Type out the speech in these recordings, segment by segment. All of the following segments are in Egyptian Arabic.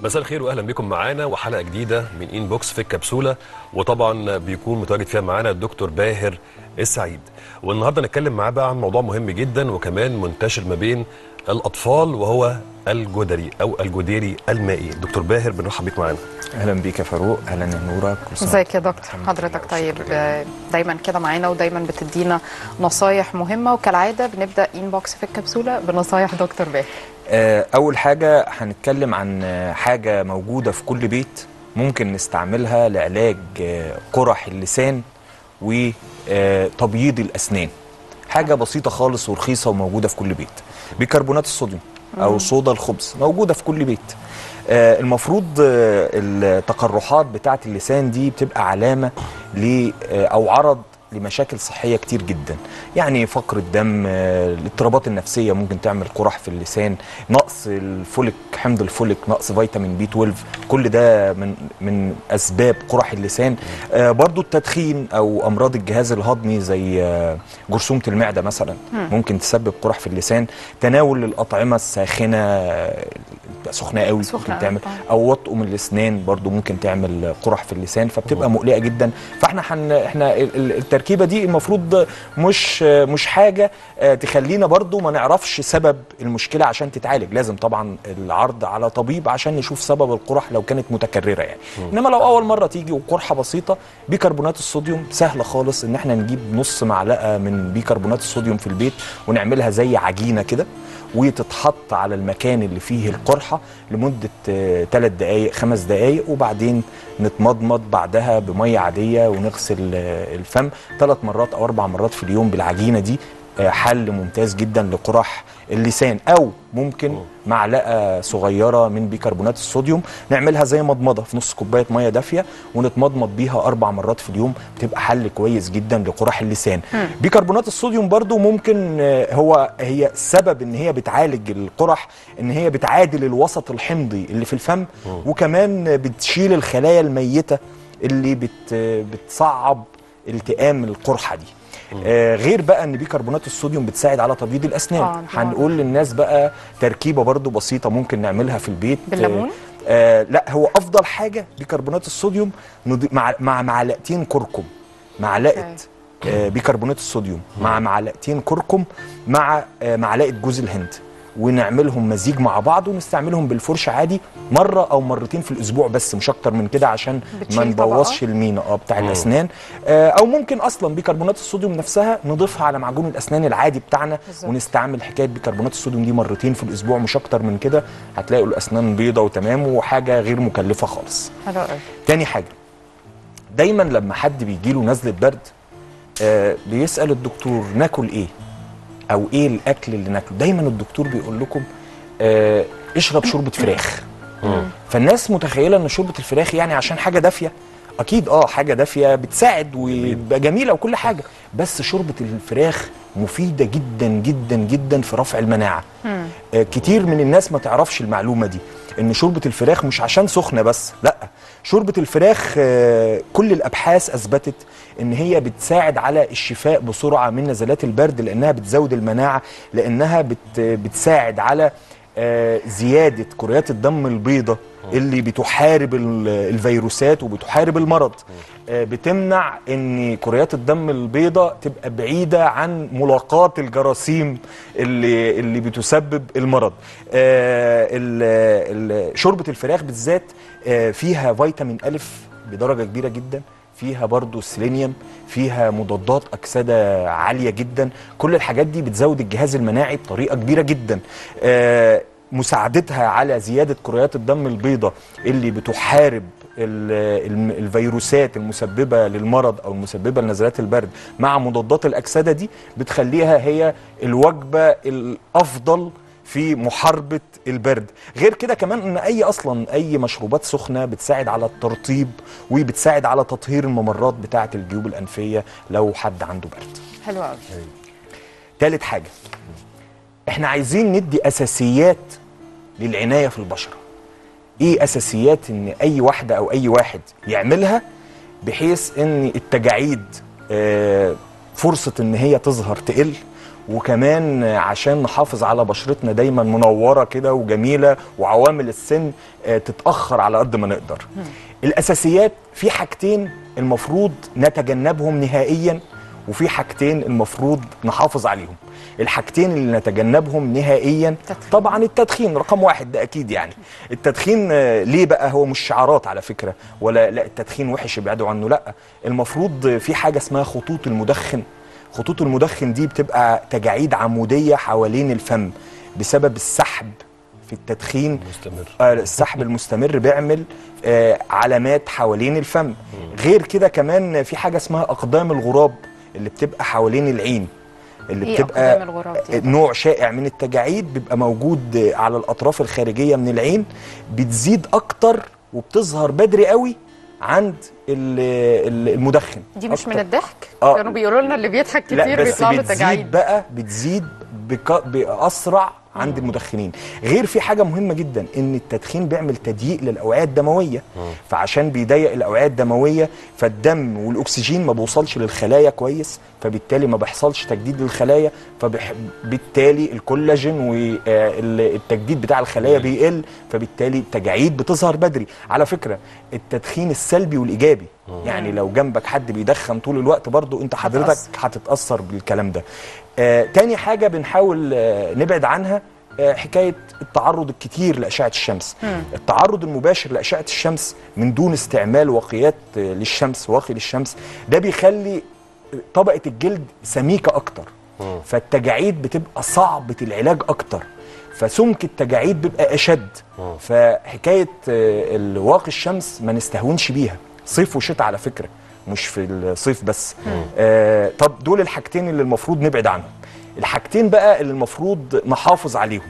مساء الخير واهلا بكم معانا وحلقه جديده من ان بوكس في الكبسوله وطبعا بيكون متواجد فيها معانا الدكتور باهر السعيد والنهارده نتكلم معاه بقى عن موضوع مهم جدا وكمان منتشر ما بين الاطفال وهو الجدري او الجديري المائي دكتور باهر بنرحب بيك معانا اهلا بيك يا فاروق اهلا يا نوره كل سنة ازيك يا دكتور الحمد حضرتك لله طيب والشكر لله. آه، دايما كده معانا ودايما بتدينا نصايح مهمه وكالعاده بنبدا انبوكس في الكبسوله بنصايح دكتور باهر آه، اول حاجه هنتكلم عن آه، حاجه موجوده في كل بيت ممكن نستعملها لعلاج آه، قرح اللسان وتبييض الاسنان حاجه بسيطه خالص ورخيصه وموجوده في كل بيت بيكربونات الصوديوم او صودا الخبز موجوده في كل بيت آه، المفروض آه، التقرحات بتاعه اللسان دي بتبقى علامه ل آه، او عرض لمشاكل صحيه كتير جدا يعني فقر الدم آه، الاضطرابات النفسيه ممكن تعمل قرح في اللسان نقص الفوليك حمض الفوليك نقص فيتامين بي 12 كل ده من من اسباب قرح اللسان آه، برضو التدخين او امراض الجهاز الهضمي زي آه، جرثومه المعده مثلا ممكن تسبب قرح في اللسان تناول الاطعمه الساخنه آه، سخنه قوي سخنة ممكن أوي تعمل طبعاً. او وطء من الاسنان برضو ممكن تعمل قرح في اللسان فبتبقى مقلقه جدا فاحنا حن احنا ال- ال- التركيبه دي المفروض مش مش حاجه آه، تخلينا برضو ما نعرفش سبب المشكله عشان تتعالج لازم طبعا العرض على طبيب عشان نشوف سبب القرح لو كانت متكرره يعني انما لو اول مره تيجي وقرحه بسيطه بيكربونات الصوديوم سهله خالص ان احنا نجيب نص معلقه من بيكربونات الصوديوم في البيت ونعملها زي عجينه كده وتتحط على المكان اللي فيه القرحة لمدة ثلاث دقايق خمس دقايق وبعدين نتمضمض بعدها بمية عادية ونغسل آه، الفم ثلاث مرات أو أربع مرات في اليوم بالعجينة دي آه، حل ممتاز جدا لقرح اللسان أو ممكن معلقة صغيرة من بيكربونات الصوديوم نعملها زي مضمضة في نص كوباية مية دافية ونتمضمض بيها أربع مرات في اليوم بتبقى حل كويس جدا لقرح اللسان بيكربونات الصوديوم برضو ممكن آه، هو هي سبب ان هي بتعالج القرح ان هي بتعادل الوسط الحمضي اللي في الفم وكمان بتشيل الخلايا الميتة اللي بت بتصعب التئام القرحة دي آه غير بقى ان بيكربونات الصوديوم بتساعد على تبييض الاسنان آه، طبعاً. هنقول للناس بقى تركيبه برضو بسيطه ممكن نعملها في البيت بالليمون؟ آه لا هو افضل حاجه بيكربونات الصوديوم نضي- مع مع معلقتين كركم معلقه أوكي. آه بيكربونات الصوديوم مع معلقتين كركم مع آه معلقه جوز الهند ونعملهم مزيج مع بعض ونستعملهم بالفرشه عادي مره او مرتين في الاسبوع بس مش اكتر من كده عشان ما بتشيل طبقة؟ نبوظش المينا اه بتاع الاسنان آه او ممكن اصلا بيكربونات الصوديوم نفسها نضيفها على معجون الاسنان العادي بتاعنا بالظبط. ونستعمل حكايه بيكربونات الصوديوم دي مرتين في الاسبوع مش اكتر من كده هتلاقوا الاسنان بيضه وتمام وحاجه غير مكلفه خالص حلو قوي تاني حاجه دايما لما حد بيجيله نزله برد آه بيسال الدكتور ناكل ايه او ايه الاكل اللي ناكله دايما الدكتور بيقول لكم آه اشرب شوربه فراخ فالناس متخيله ان شوربه الفراخ يعني عشان حاجه دافيه اكيد اه حاجه دافيه بتساعد ويبقى جميله وكل حاجه بس شوربه الفراخ مفيده جدا جدا جدا في رفع المناعه آه كتير من الناس ما تعرفش المعلومه دي ان شوربه الفراخ مش عشان سخنه بس لا شوربه الفراخ آه كل الابحاث اثبتت ان هي بتساعد على الشفاء بسرعه من نزلات البرد لانها بتزود المناعه لانها بت بتساعد على آه، زياده كريات الدم البيضاء اللي بتحارب ال- الفيروسات وبتحارب المرض آه، بتمنع ان كريات الدم البيضاء تبقى بعيده عن ملاقات الجراثيم اللي اللي بتسبب المرض آه، ال- ال- شوربه الفراخ بالذات آه، فيها فيتامين الف بدرجه كبيره جدا فيها برضو سيلينيوم فيها مضادات أكسدة عالية جدا كل الحاجات دي بتزود الجهاز المناعي بطريقة كبيرة جدا آه، مساعدتها على زيادة كريات الدم البيضاء اللي بتحارب ال- الم- الفيروسات المسببة للمرض أو المسببة لنزلات البرد مع مضادات الأكسدة دي بتخليها هي الوجبة الأفضل في محاربة البرد غير كده كمان ان اي اصلا اي مشروبات سخنة بتساعد على الترطيب وبتساعد على تطهير الممرات بتاعة الجيوب الانفية لو حد عنده برد حلو قوي تالت حاجة احنا عايزين ندي اساسيات للعناية في البشرة ايه اساسيات ان اي واحدة او اي واحد يعملها بحيث ان التجاعيد آه، فرصة ان هي تظهر تقل وكمان عشان نحافظ على بشرتنا دايما منوره كده وجميله وعوامل السن آه، تتاخر على قد ما نقدر الاساسيات في حاجتين المفروض نتجنبهم نهائيا وفي حاجتين المفروض نحافظ عليهم الحاجتين اللي نتجنبهم نهائيا التدخين. طبعا التدخين رقم واحد ده اكيد يعني التدخين آه، ليه بقى هو مش شعارات على فكره ولا لا التدخين وحش ابعدوا عنه لا المفروض في حاجه اسمها خطوط المدخن خطوط المدخن دي بتبقى تجاعيد عموديه حوالين الفم بسبب السحب في التدخين مستمر آه، السحب المستمر بيعمل آه، علامات حوالين الفم غير كده كمان في حاجه اسمها اقدام الغراب اللي بتبقى حوالين العين اللي ايه بتبقى اقدام الغراب دي نوع شائع من التجاعيد بيبقى موجود على الاطراف الخارجيه من العين بتزيد اكتر وبتظهر بدري قوي عند ال- ال- المدخن دي مش من أكتر. الضحك آه. كانوا بيقولوا لنا اللي بيضحك لا كتير بس بيطلع له بتزيد تجاعيد بقى بتزيد بك... باسرع عند المدخنين غير في حاجه مهمه جدا ان التدخين بيعمل تضييق للاوعيه الدمويه فعشان بيضيق الاوعيه الدمويه فالدم والاكسجين ما بيوصلش للخلايا كويس فبالتالي ما بيحصلش تجديد للخلايا فبالتالي الكولاجين والتجديد بتاع الخلايا بيقل فبالتالي التجاعيد بتظهر بدري على فكره التدخين السلبي والايجابي يعني لو جنبك حد بيدخن طول الوقت برضو انت حضرتك هتأثر. هتتاثر بالكلام ده آه تاني حاجه بنحاول آه نبعد عنها آه حكايه التعرض الكتير لاشعه الشمس التعرض المباشر لاشعه الشمس من دون استعمال واقيات آه للشمس واقي للشمس ده بيخلي طبقه الجلد سميكه اكتر فالتجاعيد بتبقى صعبه العلاج اكتر فسمك التجاعيد بيبقى اشد فحكايه آه، الواقي الشمس ما نستهونش بيها صيف وشتاء على فكره مش في الصيف بس آه طب دول الحاجتين اللي المفروض نبعد عنهم الحاجتين بقى اللي المفروض نحافظ عليهم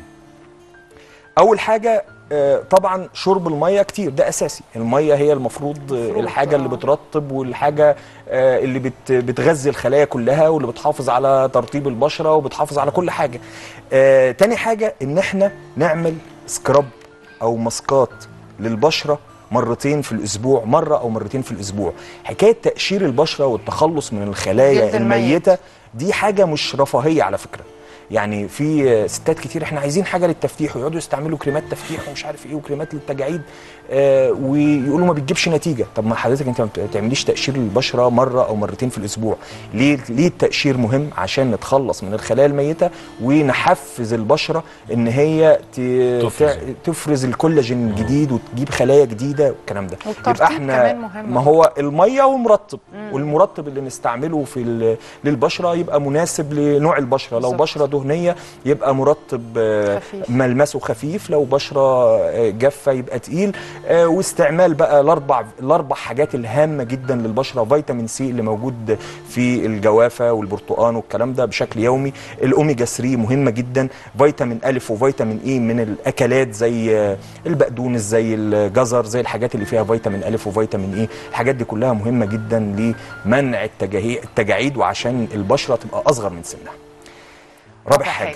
اول حاجه آه، طبعا شرب الميه كتير ده اساسي الميه هي المفروض آه، المفروض، الحاجه اللي آه. بترطب والحاجه آه، اللي بت بتغذي الخلايا كلها واللي بتحافظ على ترطيب البشره وبتحافظ على كل حاجه آه، تاني حاجه ان احنا نعمل سكراب او ماسكات للبشره مرتين في الاسبوع مره او مرتين في الاسبوع حكايه تقشير البشره والتخلص من الخلايا جلد الميت. الميته دي حاجه مش رفاهيه على فكره يعني في ستات كتير احنا عايزين حاجه للتفتيح ويقعدوا يستعملوا كريمات تفتيح ومش عارف ايه وكريمات للتجاعيد آه ويقولوا ما بتجيبش نتيجه طب ما حضرتك انت ما بتعمليش تقشير للبشره مره او مرتين في الاسبوع ليه ليه التقشير مهم عشان نتخلص من الخلايا الميته ونحفز البشره ان هي ت- تفرز. تع- تفرز الكولاجين الجديد وتجيب خلايا جديده والكلام ده والترطيب كمان مهم. ما هو الميه ومرطب والمرطب اللي نستعمله في ال- للبشره يبقى مناسب لنوع البشره لو بالظبط. بشره دهنيه يبقى مرطب آه، خفيف. ملمسه خفيف لو بشره آه، جافه يبقى تقيل آه، واستعمال بقى الاربع الاربع حاجات الهامه جدا للبشره فيتامين سي اللي موجود في الجوافه والبرتقال والكلام ده بشكل يومي الاوميجا 3 مهمه جدا فيتامين الف وفيتامين اي من الاكلات زي آه، البقدونس زي الجزر زي الحاجات اللي فيها فيتامين الف وفيتامين اي الحاجات دي كلها مهمه جدا لمنع التجاهي- التجاعيد وعشان البشره تبقى اصغر من سنها رابع حاجه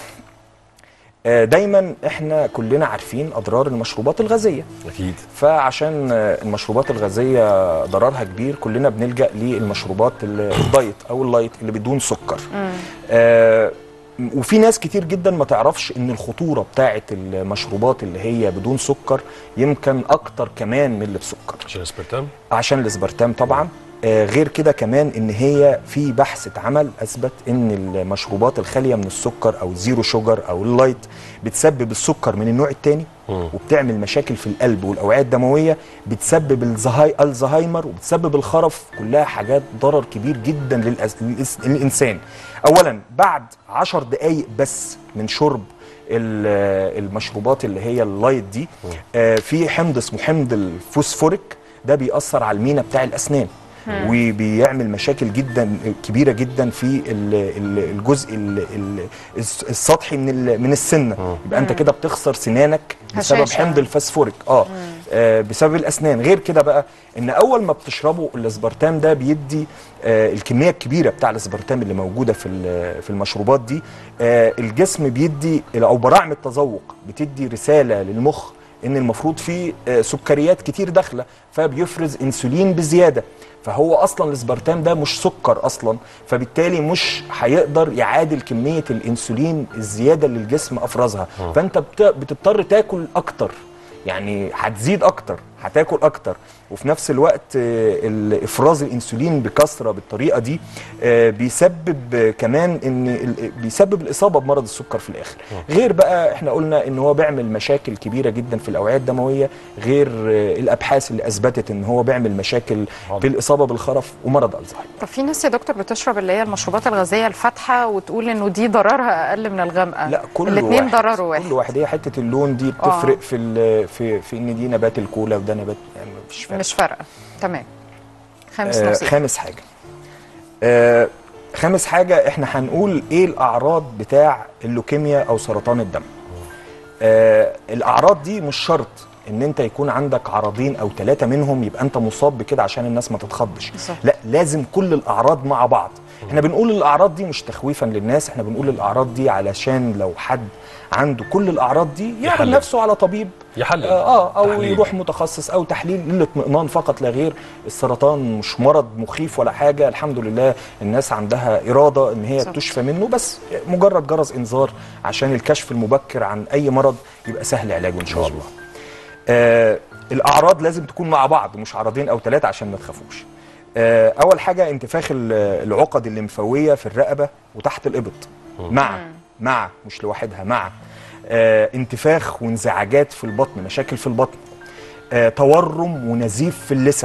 آه، دايما احنا كلنا عارفين اضرار المشروبات الغازيه اكيد فعشان آه، المشروبات الغازيه ضررها كبير كلنا بنلجا للمشروبات ال- الدايت او اللايت اللي بدون سكر آه وفي ناس كتير جدا ما تعرفش ان الخطوره بتاعه المشروبات اللي هي بدون سكر يمكن اكتر كمان من اللي بسكر عشان اسبرتام عشان الاسبرتام طبعا آه غير كده كمان ان هي في بحث اتعمل اثبت ان المشروبات الخاليه من السكر او الزيرو شوجر او اللايت بتسبب السكر من النوع الثاني مم. وبتعمل مشاكل في القلب والاوعيه الدمويه بتسبب الزهاي الزهايمر وبتسبب الخرف كلها حاجات ضرر كبير جدا للأس... للإس... للانسان اولا بعد عشر دقائق بس من شرب ال- المشروبات اللي هي اللايت دي آه في حمض اسمه حمض الفوسفوريك ده بيأثر على المينا بتاع الاسنان وبيعمل مشاكل جدا كبيره جدا في ال- ال- الجزء ال- ال- الس- السطحي من ال- من السنه يبقى انت كده بتخسر سنانك بسبب هشاشة. حمض الفسفوريك اه آه، بسبب الاسنان غير كده بقى ان اول ما بتشربوا الاسبرتام ده بيدي آه، الكميه الكبيره بتاع الاسبرتام اللي موجوده في ال- في المشروبات دي آه، الجسم بيدي او براعم التذوق بتدي رساله للمخ ان المفروض فيه آه، سكريات كتير داخله فبيفرز انسولين بزياده فهو اصلا الاسبرتام ده مش سكر اصلا فبالتالي مش هيقدر يعادل كميه الانسولين الزياده اللي الجسم افرزها فانت بت- بتضطر تاكل اكتر يعني هتزيد اكتر هتاكل اكتر وفي نفس الوقت آه، ال- افراز الانسولين بكثره بالطريقه دي آه، بيسبب آه، كمان ان ال- بيسبب الاصابه بمرض السكر في الاخر غير بقى احنا قلنا ان هو بيعمل مشاكل كبيره جدا في الاوعيه الدمويه غير آه، الابحاث اللي اثبتت ان هو بيعمل مشاكل بالاصابه بالخرف ومرض الزهايمر طب في ناس يا دكتور بتشرب اللي هي المشروبات الغازيه الفاتحه وتقول انه دي ضررها اقل من الغامقه لا كل الاثنين واحد ضرره واحد كل واحد هي حته اللون دي بتفرق في ال- في في ان دي نبات الكولا وده نبات يعني مفيش فرق مش فارقه تمام خامس آه نصيحه خامس حاجه آه خامس حاجه احنا هنقول ايه الاعراض بتاع اللوكيميا او سرطان الدم آه الاعراض دي مش شرط ان انت يكون عندك عرضين او ثلاثه منهم يبقى انت مصاب بكده عشان الناس ما تتخضش بالظبط. لا لازم كل الاعراض مع بعض احنا بنقول الاعراض دي مش تخويفا للناس احنا بنقول الاعراض دي علشان لو حد عنده كل الاعراض دي يعرض يحلل. نفسه على طبيب يحلل اه آه، او تحليل. يروح متخصص او تحليل للاطمئنان فقط لا غير السرطان مش مرض مخيف ولا حاجه الحمد لله الناس عندها اراده ان هي بالظبط. تشفى منه بس مجرد جرس انذار عشان الكشف المبكر عن اي مرض يبقى سهل علاجه ان شاء الله آه الاعراض لازم تكون مع بعض مش عرضين او ثلاثه عشان ما تخافوش آه اول حاجه انتفاخ ال- العقد الليمفاويه في الرقبه وتحت الابط مع مع مش لوحدها مع آه انتفاخ وانزعاجات في البطن مشاكل في البطن آه تورم ونزيف في اللثه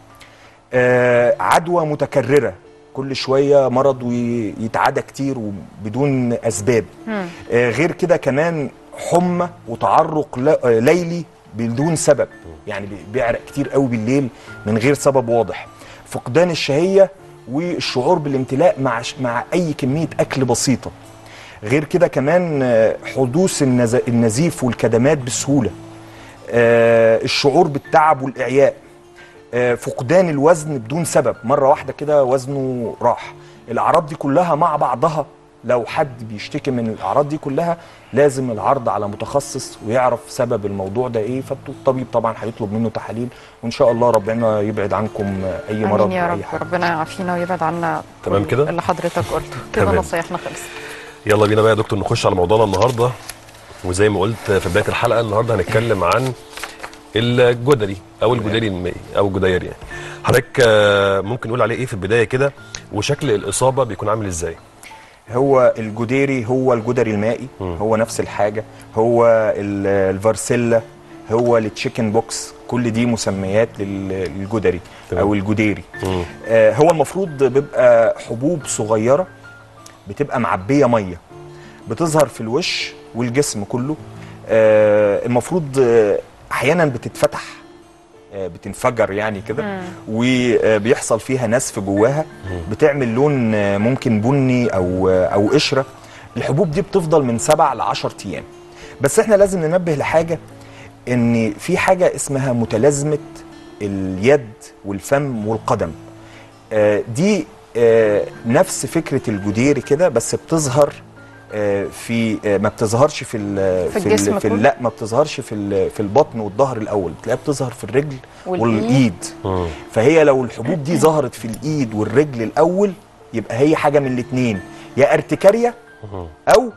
آه عدوى متكرره كل شويه مرض ويتعدى كتير وبدون اسباب آه غير كده كمان حمى وتعرق ل- آه، ليلي بدون سبب يعني بي- بيعرق كتير قوي بالليل من غير سبب واضح فقدان الشهيه والشعور بالامتلاء مع ش- مع اي كميه اكل بسيطه غير كده كمان آه، حدوث النز- النزيف والكدمات بسهوله آه، الشعور بالتعب والاعياء آه، فقدان الوزن بدون سبب مره واحده كده وزنه راح الاعراض دي كلها مع بعضها لو حد بيشتكي من الاعراض دي كلها لازم العرض على متخصص ويعرف سبب الموضوع ده ايه فالطبيب طبعا هيطلب منه تحاليل وان شاء الله ربنا يبعد عنكم آه، اي مرض امين يا واي رب حاجه ربنا يعافينا ويبعد عنا تمام كل كده؟ اللي حضرتك قلته كده تمام. نصايحنا خلصت يلا بينا بقى يا دكتور نخش على موضوعنا النهارده وزي ما قلت في بدايه الحلقه النهارده هنتكلم عن الجدري او الجدري المائي او الجديري يعني حضرتك آه، ممكن نقول عليه ايه في البدايه كده وشكل الاصابه بيكون عامل ازاي هو الجديري هو الجدري المائي هو نفس الحاجه هو ال- الفارسيلا هو التشيكن بوكس كل دي مسميات لل- للجدري تمام. او الجديري مم. آه هو المفروض بيبقى حبوب صغيره بتبقى معبيه ميه بتظهر في الوش والجسم كله آه المفروض آه، احيانا بتتفتح آه، بتنفجر يعني كده وبيحصل فيها نسف جواها بتعمل لون آه، ممكن بني او آه، او قشره الحبوب دي بتفضل من سبع ل 10 ايام بس احنا لازم ننبه لحاجه ان في حاجه اسمها متلازمه اليد والفم والقدم آه، دي آه، نفس فكره الجديري كده بس بتظهر آه، في آه، ما بتظهرش في ال في ال- الجسم في ال- كله؟ لا ما بتظهرش في ال- في البطن والظهر الاول بتلاقيها بتظهر في الرجل والإيد؟ والايد مم. فهي لو الحبوب دي ظهرت في الايد والرجل الاول يبقى هي حاجه من الاثنين يا ارتكاريا او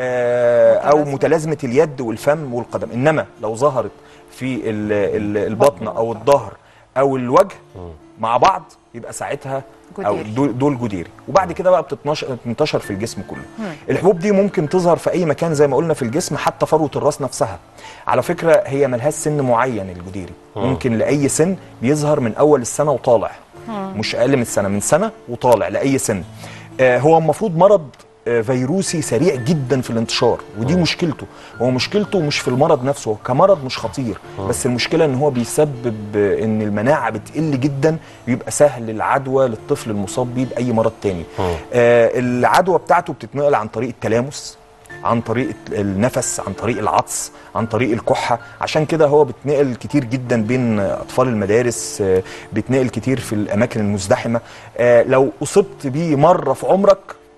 آه او متلازمة. متلازمه اليد والفم والقدم انما لو ظهرت في ال- ال- البطن او الظهر او الوجه مع بعض يبقى ساعتها او جديري. دول, دول جديري وبعد كده بقى بتتنشر بتنتشر في الجسم كله الحبوب دي ممكن تظهر في اي مكان زي ما قلنا في الجسم حتى فروه الراس نفسها على فكره هي ملهاش سن معين الجديري ممكن لاي سن بيظهر من اول السنه وطالع مش اقل من السنه من سنه وطالع لاي سن آه هو المفروض مرض آه، فيروسي سريع جدا في الانتشار ودي مشكلته هو مشكلته مش في المرض نفسه هو كمرض مش خطير بس المشكله ان هو بيسبب آه، ان المناعه بتقل جدا بيبقى سهل العدوى للطفل المصاب بيه باي مرض تاني آه العدوى بتاعته بتتنقل عن طريق التلامس عن طريق النفس عن طريق العطس عن طريق الكحة عشان كده هو بيتنقل كتير جدا بين أطفال المدارس آه، بيتنقل كتير في الأماكن المزدحمة آه، لو أصبت بيه مرة في عمرك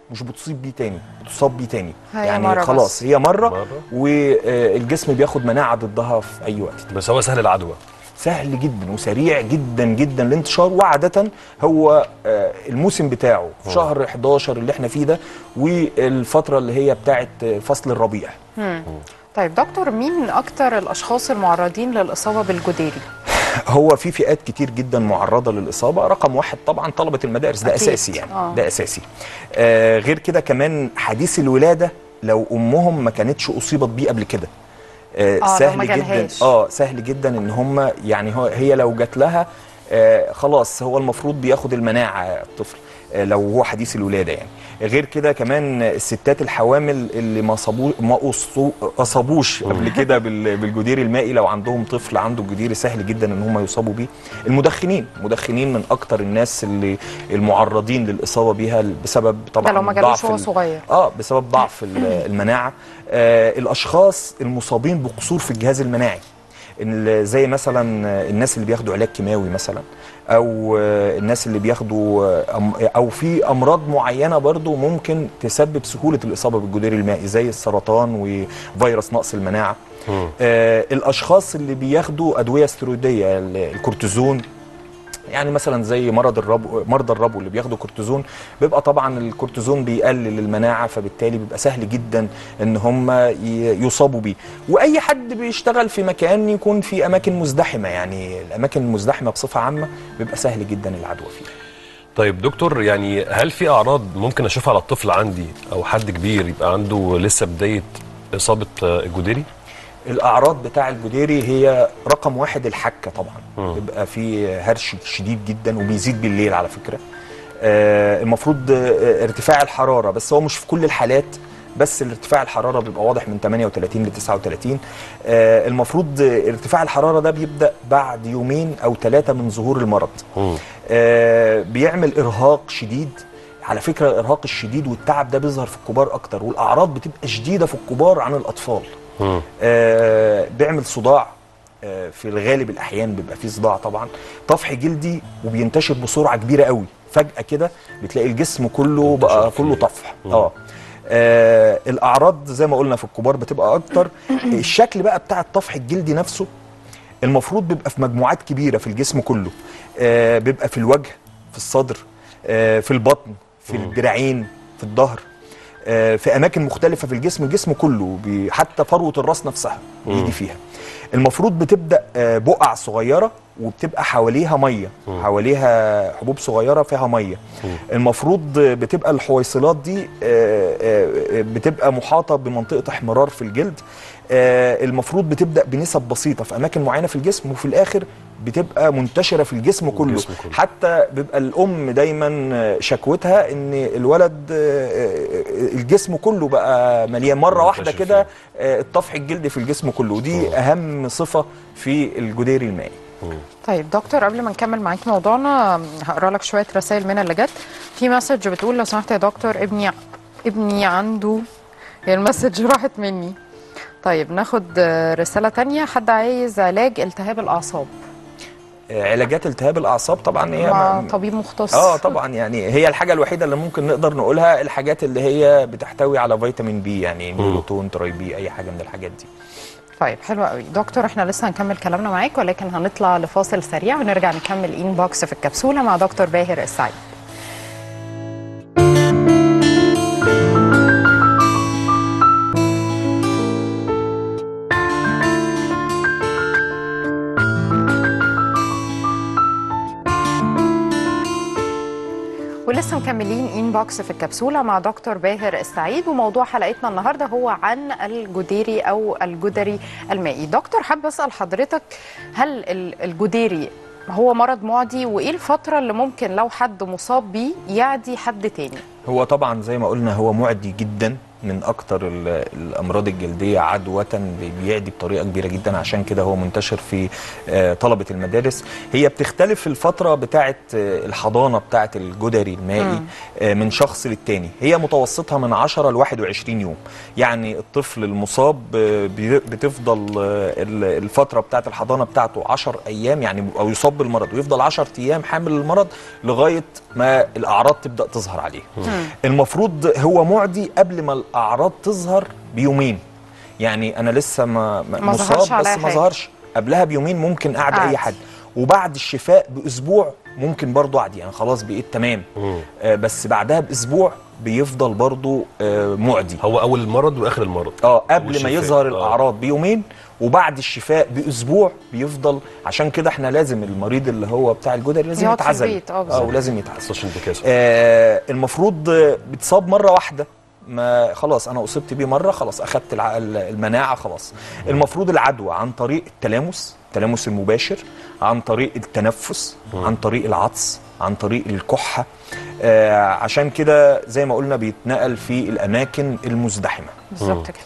مش بتصيب بيه تاني بتصاب بيه تاني هي يعني مرة خلاص بس. هي مره, مرة. والجسم بياخد مناعه ضدها في اي وقت بس هو سهل العدوى سهل جدا وسريع جدا جدا الانتشار وعادة هو آه، الموسم بتاعه في شهر 11 اللي احنا فيه ده والفترة اللي هي بتاعت آه، فصل الربيع طيب دكتور مين اكتر الاشخاص المعرضين للاصابه بالجديري هو في فئات كتير جدا معرضة للإصابة رقم واحد طبعا طلبة المدارس ده أكيد. أساسي يعني آه. ده أساسي آه غير كده كمان حديث الولادة لو أمهم ما كانتش أصيبت بيه قبل كده آه آه، لو سهل ما جدا جالهاش. اه سهل جدا ان هم يعني هو هي لو جات لها آه خلاص هو المفروض بياخد المناعه الطفل آه لو هو حديث الولاده يعني غير كده كمان الستات الحوامل اللي ما صابو ما أصو- اصابوش قبل كده بال- بالجدير المائي لو عندهم طفل عنده جدير سهل جدا ان هم يصابوا بيه المدخنين المدخنين من اكتر الناس اللي المعرضين للاصابه بيها بسبب طبعا ده لو ما جالوش ضعف وهو ال- صغير اه بسبب ضعف ال- المناعه آه الاشخاص المصابين بقصور في الجهاز المناعي ال- زي مثلا الناس اللي بياخدوا علاج كيماوي مثلا او آه، الناس اللي بياخدوا آه، أم- او في امراض معينه برضو ممكن تسبب سهوله الاصابه بالجدير المائي زي السرطان وفيروس نقص المناعه آه الاشخاص اللي بياخدوا ادويه ستيرويديه ال- الكورتيزون يعني مثلا زي مرض الربو مرضى الربو اللي بياخدوا كورتيزون بيبقى طبعا الكورتيزون بيقلل المناعه فبالتالي بيبقى سهل جدا ان هم ي- يصابوا بيه واي حد بيشتغل في مكان يكون في اماكن مزدحمه يعني الاماكن المزدحمه بصفه عامه بيبقى سهل جدا العدوى فيها طيب دكتور يعني هل في اعراض ممكن اشوفها على الطفل عندي او حد كبير يبقى عنده لسه بدايه اصابه آه، الجديري الاعراض بتاع الجديري هي رقم واحد الحكه طبعا مم. بيبقى في هرش شديد جدا وبيزيد بالليل على فكره آه المفروض آه ارتفاع الحراره بس هو مش في كل الحالات بس ارتفاع الحراره بيبقى واضح من 38 ل 39 آه المفروض آه، ارتفاع الحراره ده بيبدا بعد يومين او ثلاثه من ظهور المرض مم. آه، بيعمل ارهاق شديد على فكره الارهاق الشديد والتعب ده بيظهر في الكبار اكتر والاعراض بتبقى شديده في الكبار عن الاطفال مم. آه، بيعمل صداع آه، في الغالب الاحيان بيبقى فيه صداع طبعا طفح جلدي وبينتشر بسرعه كبيره قوي فجاه كده بتلاقي الجسم كله انتشر بقى فيه. كله طفح مم. اه آه، الاعراض زي ما قلنا في الكبار بتبقى اكتر الشكل بقى بتاع الطفح الجلدي نفسه المفروض بيبقى في مجموعات كبيره في الجسم كله آه بيبقى في الوجه في الصدر آه في البطن في الدراعين في الظهر آه في اماكن مختلفه في الجسم الجسم كله بي حتى فروه الراس نفسها بيجي فيها المفروض بتبدا آه بقع صغيره وبتبقى حواليها ميه حواليها حبوب صغيره فيها ميه المفروض بتبقى الحويصلات دي آه، آه، بتبقى محاطه بمنطقه احمرار في الجلد آه، المفروض بتبدا بنسب بسيطه في اماكن معينه في الجسم وفي الاخر بتبقى منتشره في الجسم كله الجسم كله. حتى بيبقى الام دايما شكوتها ان الولد آه، آه، الجسم كله بقى مليان مره واحده منتشر كده آه، الطفح الجلدي في الجسم كله ودي اهم صفه في الجديري المائي طيب دكتور قبل ما نكمل معاك موضوعنا هقرا لك شويه رسائل من اللي جت في مسج بتقول لو سمحت يا دكتور ابني ابني عنده هي المسج راحت مني طيب ناخد آه، رساله تانية حد عايز علاج التهاب الاعصاب آه، علاجات التهاب الاعصاب طبعا هي مع ما- طبيب مختص اه طبعا يعني هي الحاجه الوحيده اللي ممكن نقدر نقولها الحاجات اللي هي بتحتوي على فيتامين بي يعني نيوروتون تراي بي اي حاجه من الحاجات دي طيب حلو قوي دكتور احنا لسه هنكمل كلامنا معاك ولكن هنطلع لفاصل سريع ونرجع نكمل ان بوكس في الكبسوله مع دكتور باهر السعيد ولسه مكملين ان بوكس في الكبسوله مع دكتور باهر السعيد وموضوع حلقتنا النهارده هو عن الجديري او الجدري المائي دكتور حابه اسال حضرتك هل ال- الجديري هو مرض معدي وايه الفتره اللي ممكن لو حد مصاب بيه يعدي حد تاني هو طبعا زي ما قلنا هو معدي جدا من اكتر ال- الامراض الجلديه عدوى بي- بيعدي بطريقه كبيره جدا عشان كده هو منتشر في آه، طلبه المدارس هي بتختلف في الفتره بتاعه آه، الحضانه بتاعه الجدري المائي آه، من شخص للتاني هي متوسطها من 10 ل 21 يوم يعني الطفل المصاب آه، بي- بتفضل آه، ال- الفتره بتاعه الحضانه بتاعته 10 ايام يعني او يصاب بالمرض ويفضل 10 ايام حامل المرض لغايه ما الاعراض تبدا تظهر عليه المفروض هو معدي قبل ما الاعراض تظهر بيومين يعني انا لسه ما ما- ما ظهرش مصاب بس عليا ما حاجة. ظهرش قبلها بيومين ممكن اعدي أعدي. اي حد وبعد الشفاء باسبوع ممكن برضو اعدي يعني خلاص بقيت تمام آه بس بعدها باسبوع بيفضل برضو آه معدي هو اول المرض واخر المرض اه قبل ما والشفاء. يظهر آه. الاعراض بيومين وبعد الشفاء باسبوع بيفضل عشان كده احنا لازم المريض اللي هو بتاع الجدري لازم يقعد في يتعزل البيت، آه، اه بالظبط. ولازم يتعزل خصوصا انتكاسه آه المفروض آه، بتصاب مره واحده ما خلاص انا اصبت بيه مره خلاص اخدت الع- المناعه خلاص المفروض العدوى عن طريق التلامس التلامس المباشر عن طريق التنفس عن طريق العطس عن طريق الكحه آه عشان كده زي ما قلنا بيتنقل في الاماكن المزدحمه بالظبط كده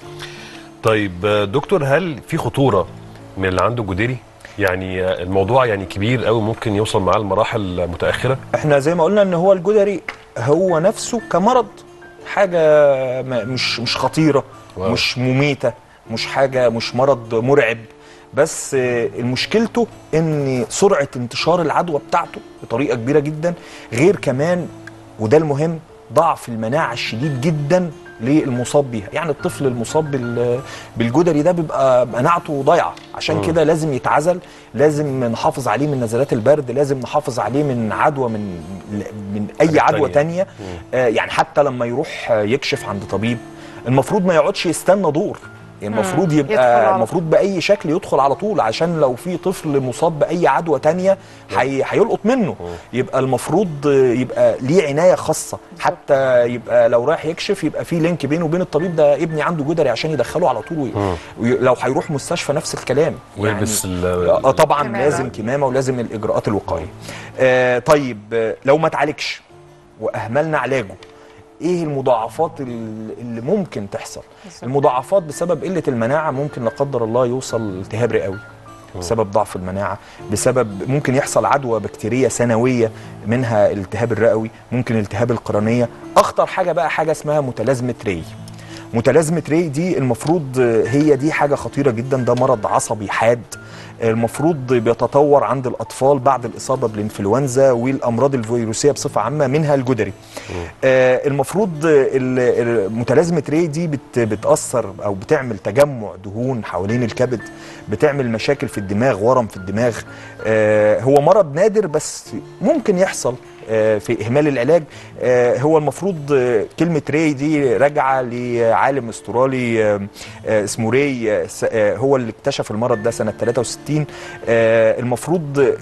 طيب آه، دكتور هل في خطوره من اللي عنده جدري يعني آه، الموضوع يعني كبير قوي ممكن يوصل معاه لمراحل متاخره احنا زي ما قلنا ان هو الجدري هو نفسه كمرض حاجه ما- مش مش خطيره واو. مش مميته مش حاجه مش مرض مرعب بس آه، مشكلته ان سرعه انتشار العدوى بتاعته بطريقه كبيره جدا غير كمان وده المهم ضعف المناعه الشديد جدا للمصاب بيها يعني الطفل المصاب بال- بالجدري ده بيبقى مناعته ضايعه عشان كده لازم يتعزل لازم نحافظ عليه من نزلات البرد لازم نحافظ عليه من عدوى من من اي حاجات عدوى تانية. تانية آه يعني حتى لما يروح آه، يكشف عند طبيب المفروض ما يقعدش يستنى دور يعني المفروض يدخل على يبقى المفروض باي شكل يدخل على طول عشان لو في طفل مصاب باي عدوى تانية هي- هيلقط منه يبقى المفروض آه، يبقى ليه عنايه خاصه حتى يبقى لو رايح يكشف يبقى في لينك بينه وبين الطبيب ده ابني عنده جدري عشان يدخله على طول وي- وي- لو هيروح مستشفى نفس الكلام ويلبس ال- اه طبعا كمامة. لازم كمامه ولازم الاجراءات الوقائيه آه طيب آه، لو ما اتعالجش واهملنا علاجه ايه المضاعفات ال- اللي ممكن تحصل بالظبط. المضاعفات بسبب قله المناعه ممكن لا قدر الله يوصل التهاب رئوي بسبب ضعف المناعه بسبب ممكن يحصل عدوى بكتيريه سنويه منها الالتهاب الرئوي ممكن التهاب القرنيه اخطر حاجه بقى حاجه اسمها متلازمه ري متلازمه ري دي المفروض آه، هي دي حاجه خطيره جدا ده مرض عصبي حاد المفروض بيتطور عند الاطفال بعد الاصابه بالانفلونزا والامراض الفيروسيه بصفه عامه منها الجدري آه، المفروض ال- ال- متلازمه ري دي بت بتاثر او بتعمل تجمع دهون حوالين الكبد بتعمل مشاكل في الدماغ ورم في الدماغ آه، هو مرض نادر بس ممكن يحصل آه، في اهمال العلاج آه، هو المفروض آه، كلمه ري دي راجعه لعالم استرالي آه، آه، اسمه ري آه، س- آه، هو اللي اكتشف المرض ده سنه 63 آه، المفروض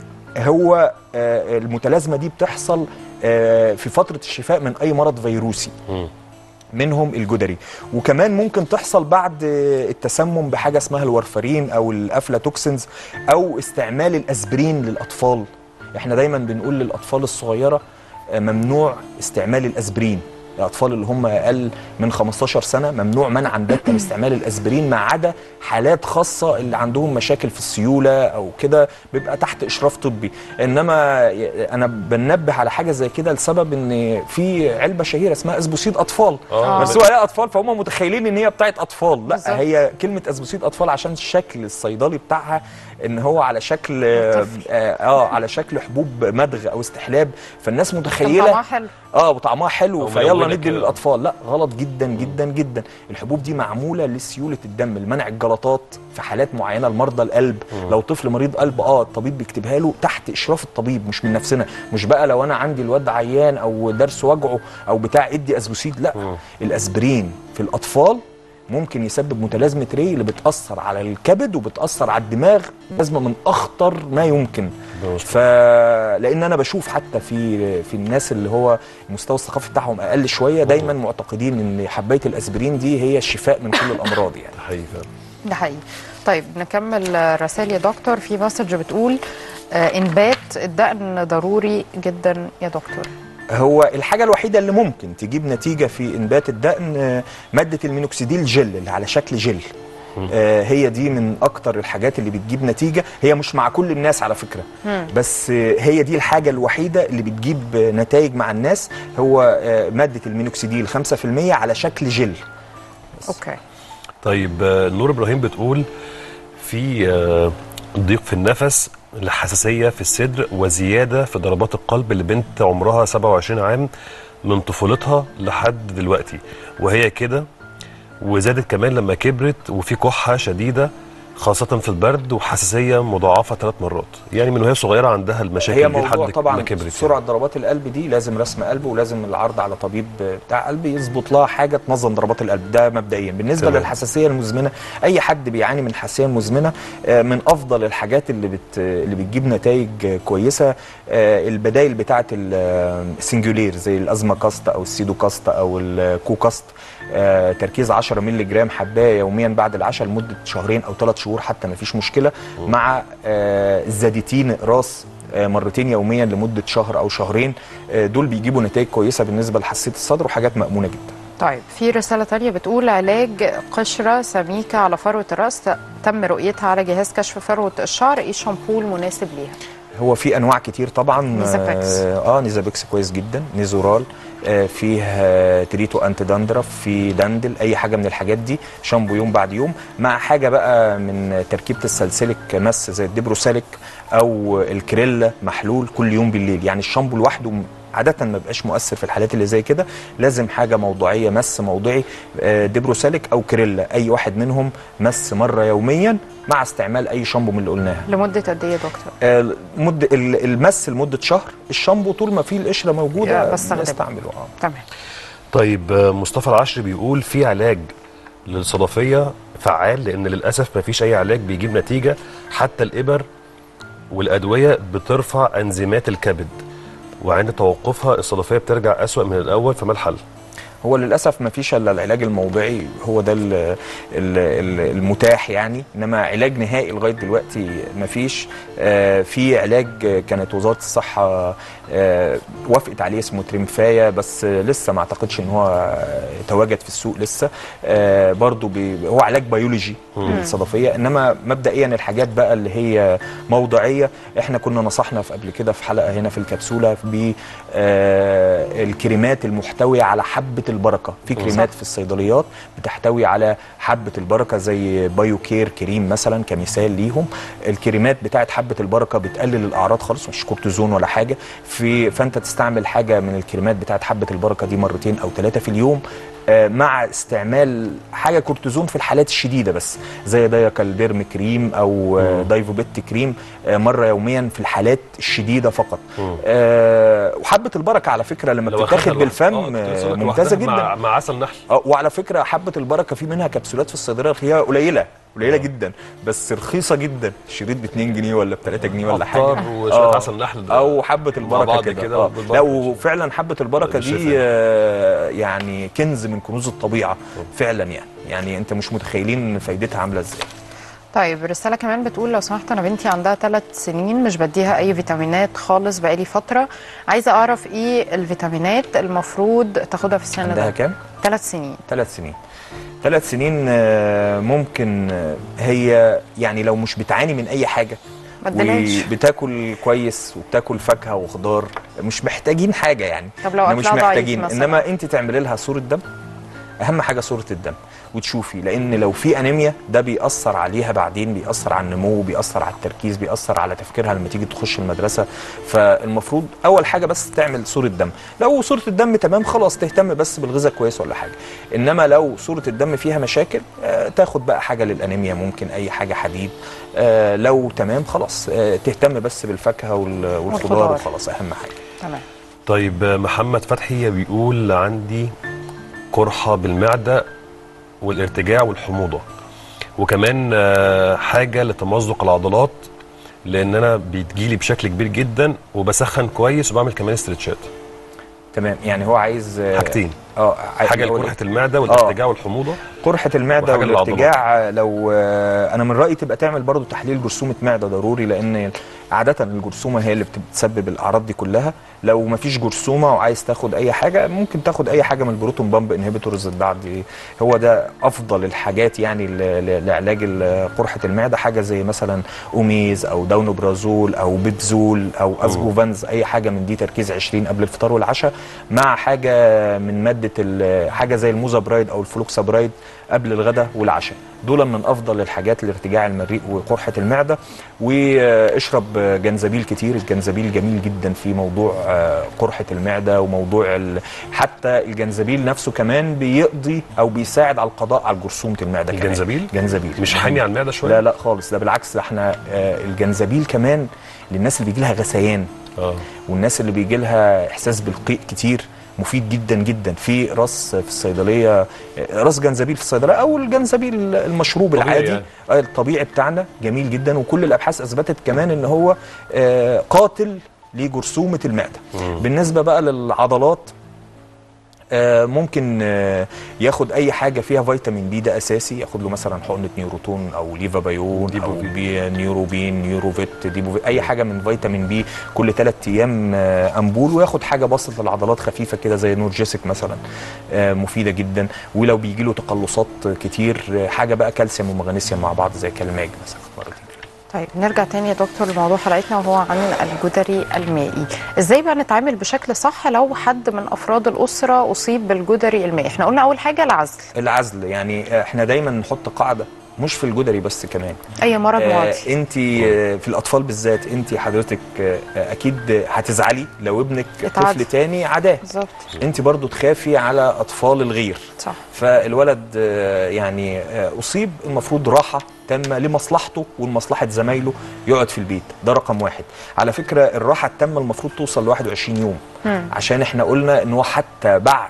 هو آه، المتلازمه دي بتحصل آه، في فتره الشفاء من اي مرض فيروسي مم. منهم الجدري وكمان ممكن تحصل بعد آه، التسمم بحاجه اسمها الورفرين او الافلاتوكسينز او استعمال الاسبرين للاطفال احنا دايما بنقول للاطفال الصغيره آه، ممنوع استعمال الاسبرين الاطفال اللي هم اقل من 15 سنه ممنوع منعا باتا استعمال الاسبرين ما عدا حالات خاصه اللي عندهم مشاكل في السيوله او كده بيبقى تحت اشراف طبي انما ي- انا بنبه على حاجه زي كده لسبب ان في علبه شهيره اسمها اسبوسيد اطفال آه. بس هو هي اطفال فهم متخيلين ان هي بتاعت اطفال لا بالظبط. هي كلمه اسبوسيد اطفال عشان الشكل الصيدلي بتاعها ان هو على شكل اه, طفل. آه على شكل حبوب مدغ او استحلاب فالناس كان متخيله طعمها حلو اه وطعمها حلو أو فيلا ملونة ندي كده. للاطفال لا غلط جدا جدا جدا الحبوب دي معموله لسيوله الدم لمنع الجلطات في حالات معينه لمرضى القلب لو طفل مريض قلب اه الطبيب بيكتبها له تحت اشراف الطبيب مش من نفسنا مش بقى لو انا عندي الواد عيان او درس وجعه او بتاع ادي اسبوسيد لا الاسبرين في الاطفال ممكن يسبب متلازمه ري اللي بتاثر على الكبد وبتاثر على الدماغ متلازمه من اخطر ما يمكن ف لان انا بشوف حتى في في الناس اللي هو المستوى الثقافي بتاعهم اقل شويه دايما معتقدين ان حبايه الاسبرين دي هي الشفاء من كل الامراض يعني حقيقي فعلا. ده حقيقي طيب نكمل رسائل يا دكتور في مسج بتقول آه، انبات الدقن ضروري جدا يا دكتور هو الحاجه الوحيده اللي ممكن تجيب نتيجه في انبات الدقن آه، ماده المينوكسيديل جل اللي على شكل جل آه، هي دي من اكتر الحاجات اللي بتجيب نتيجه هي مش مع كل الناس على فكره بس آه، هي دي الحاجه الوحيده اللي بتجيب آه، نتائج مع الناس هو آه، ماده المينوكسيديل 5% على شكل جل اوكي طيب آه، نور ابراهيم بتقول في آه، ضيق في النفس الحساسيه في الصدر وزياده في ضربات القلب لبنت عمرها 27 عام من طفولتها لحد دلوقتي وهي كده وزادت كمان لما كبرت وفي كحه شديده خاصة في البرد وحساسية مضاعفة ثلاث مرات، يعني من وهي صغيرة عندها المشاكل هي دي موضوع لحد ما طبعا كبرت سرعه ضربات القلب دي لازم رسم قلب ولازم العرض على طبيب بتاع قلب يظبط لها حاجه تنظم ضربات القلب ده مبدئيا بالنسبه تمام. للحساسيه المزمنه اي حد بيعاني من حساسيه مزمنه آه، من افضل الحاجات اللي بت اللي بتجيب نتائج آه، كويسه آه، البدائل بتاعه السنجولير زي الازما كاست او السيدو كاست او الكو كاست آه، تركيز 10 مللي جرام حبايه يوميا بعد العشاء لمده شهرين او ثلاث شهور حتى ما فيش مشكله مع آه، الزاديتين راس آه، مرتين يوميا لمده شهر او شهرين آه، دول بيجيبوا نتائج كويسه بالنسبه لحساسيه الصدر وحاجات مامونه جدا طيب في رسالة تانية بتقول علاج قشرة سميكة على فروة الرأس تم رؤيتها على جهاز كشف فروة الشعر ايه الشامبو المناسب ليها؟ هو في انواع كتير طبعا نيزابيكس. اه آه، نيزابيكس كويس جدا نيزورال آه فيه آه تريتو انتي داندرف في داندل اي حاجه من الحاجات دي شامبو يوم بعد يوم مع حاجه بقى من تركيبه السلسلك مس زي الدبروساليك او الكريلا محلول كل يوم بالليل يعني الشامبو لوحده عادة ما بيبقاش مؤثر في الحالات اللي زي كده لازم حاجة موضوعية مس موضعي آه، دبروساليك أو كريلا أي واحد منهم مس مرة يوميا مع استعمال أي شامبو من اللي قلناها لمدة قد ايه يا دكتور؟ آه، مد ال- المس لمده شهر الشامبو طول ما فيه القشره يا موجوده بستخدمه. نستعمله اه تمام طيب آه، مصطفى العشري بيقول في علاج للصدفيه فعال لان للاسف ما فيش اي علاج بيجيب نتيجه حتى الابر والادويه بترفع انزيمات الكبد وعند توقفها الصدفيه بترجع اسوا من الاول فما الحل؟ هو للاسف ما فيش الا العلاج الموضعي هو ده ال- ال- ال- المتاح يعني انما علاج نهائي لغايه دلوقتي ما فيش آه، في علاج آه، كانت وزاره الصحه آه، وافقت عليه اسمه تريمفايا بس آه، لسه ما اعتقدش ان هو آه، تواجد في السوق لسه آه، برضو بي هو علاج بيولوجي للصدفيه انما مبدئيا الحاجات بقى اللي هي موضعيه احنا كنا نصحنا في قبل كده في حلقه هنا في الكبسوله بالكريمات المحتويه على حبه البركه في كريمات في الصيدليات بتحتوي على حبه البركه زي بايو كير كريم مثلا كمثال ليهم الكريمات بتاعت حبه البركه بتقلل الاعراض خالص مش كورتيزون ولا حاجه في فانت تستعمل حاجه من الكريمات بتاعت حبه البركه دي مرتين او ثلاثه في اليوم آه، مع استعمال حاجه كورتيزون في الحالات الشديده بس زي دايكالديرم كريم او آه، دايفوبيت كريم آه، مره يوميا في الحالات الشديده فقط آه، وحبه البركه على فكره لما لو بتتاخد أخدها بالفم لوحدها- آه، كنت لسه آه، هقول لك ممتازه لوحدها جدا مع, مع عسل نحل اه وعلى فكره حبه البركه في منها كبسولات في الصيدليه هي قليله قليله جدا بس رخيصه جدا الشريط ب 2 جنيه ولا ب 3 جنيه ولا حاجه عطار وشويه آه. عسل نحل ده او حبه مع البركه بعض كده, كده آه. بالبركة. لا وفعلا حبه البركه دي بالشفاء. آه، يعني كنز من كنوز الطبيعه فعلا يعني يعني انت مش متخيلين فايدتها عامله ازاي طيب رسالة كمان بتقول لو سمحت أنا بنتي عندها ثلاث سنين مش بديها أي فيتامينات خالص بقالي فترة عايزة أعرف إيه الفيتامينات المفروض تاخدها في السن عندها ده كام ثلاث سنين ثلاث سنين ثلاث سنين آه، ممكن آه، هي يعني لو مش بتعاني من اي حاجه ما تدلعش. وبتاكل كويس وبتاكل فاكهه وخضار مش محتاجين حاجه يعني طب لو إحنا مش أكلها ضعيف محتاجين مثلاً؟ انما انت تعملي لها صوره دم اهم حاجه صوره الدم وتشوفي لان لو في انيميا ده بيأثر عليها بعدين بيأثر على النمو بيأثر على التركيز بيأثر على تفكيرها لما تيجي تخش المدرسه فالمفروض اول حاجه بس تعمل صوره دم لو صوره الدم تمام خلاص تهتم بس بالغذاء كويس ولا حاجه انما لو صوره الدم فيها مشاكل آه تاخد بقى حاجه للانيميا ممكن اي حاجه حديد آه لو تمام خلاص آه تهتم بس بالفاكهه وال- والخضار والخضار. وخلاص اهم حاجه تمام طيب آه، محمد فتحي بيقول عندي قرحه بالمعده والارتجاع والحموضه وكمان آه، حاجه لتمزق العضلات لان انا بتجيلي بشكل كبير جدا وبسخن كويس وبعمل كمان استرتشات تمام يعني هو عايز آه، حاجتين اه حاجه أقول لقرحه المعده والارتجاع والحموضه قرحه المعده وحاجة للعضلات. والارتجاع لو آه، انا من رايي تبقى تعمل برضو تحليل جرثومه معده ضروري لان عاده الجرثومه هي اللي بتسبب الاعراض دي كلها لو ما فيش جرثومه وعايز تاخد اي حاجه ممكن تاخد اي حاجه من البروتون بامب انهبيتورز بعد هو ده افضل الحاجات يعني ل- ل- لعلاج ال- قرحه المعده حاجه زي مثلا اوميز او داونوبرازول او بيبزول او اسبوفانز اي حاجه من دي تركيز 20 قبل الفطار والعشاء مع حاجه من ماده ال- حاجه زي الموزابرايد او الفلوكسابرايد قبل الغداء والعشاء دول من افضل الحاجات لارتجاع المريء وقرحه المعده واشرب جنزبيل كتير الجنزبيل جميل جدا في موضوع آه، قرحه المعده وموضوع ال... حتى الجنزبيل نفسه كمان بيقضي او بيساعد على القضاء على جرثومه المعده كمان. الجنزبيل؟ جنزبيل مش حامي على المعده شويه لا لا خالص ده بالعكس ده احنا آه، الجنزبيل كمان للناس اللي بيجي لها غثيان اه والناس اللي بيجي لها احساس بالقيء كتير مفيد جدا جدا في راس في الصيدليه راس جنزبيل في الصيدليه او الجنزبيل المشروب طبيعي العادي يعني. آه، الطبيعي بتاعنا جميل جدا وكل الابحاث اثبتت كمان ان هو آه، قاتل لجرثومه المعده بالنسبه بقى للعضلات آه، ممكن آه، ياخد اي حاجه فيها فيتامين بي ده اساسي ياخد له مثلا حقنه نيوروتون او ليفابايون او ديبوفيت. بي نيوروبين نيوروفيت ديبوفيت اي حاجه من فيتامين بي كل ثلاث ايام آه، امبول وياخد حاجه بسط للعضلات خفيفه كده زي نورجيسك مثلا آه، مفيده جدا ولو بيجي له تقلصات كتير آه، حاجه بقى كالسيوم ومغنيسيوم مع بعض زي كالماج مثلا مرتين طيب نرجع تاني يا دكتور لموضوع حلقتنا وهو عن الجدري المائي ازاي بقى نتعامل بشكل صح لو حد من افراد الاسره اصيب بالجدري المائي احنا قلنا اول حاجه العزل العزل يعني احنا دايما نحط قاعده مش في الجدري بس كمان اي مرض معدي انت في الاطفال بالذات انت حضرتك آه، اكيد هتزعلي لو ابنك اتعدى. طفل تاني عداه بالظبط انت برضو تخافي على اطفال الغير صح فالولد آه، يعني آه، اصيب المفروض راحه تامه لمصلحته ولمصلحه زمايله يقعد في البيت ده رقم واحد على فكره الراحه التامه المفروض توصل ل 21 يوم مم. عشان احنا قلنا ان هو حتى بعد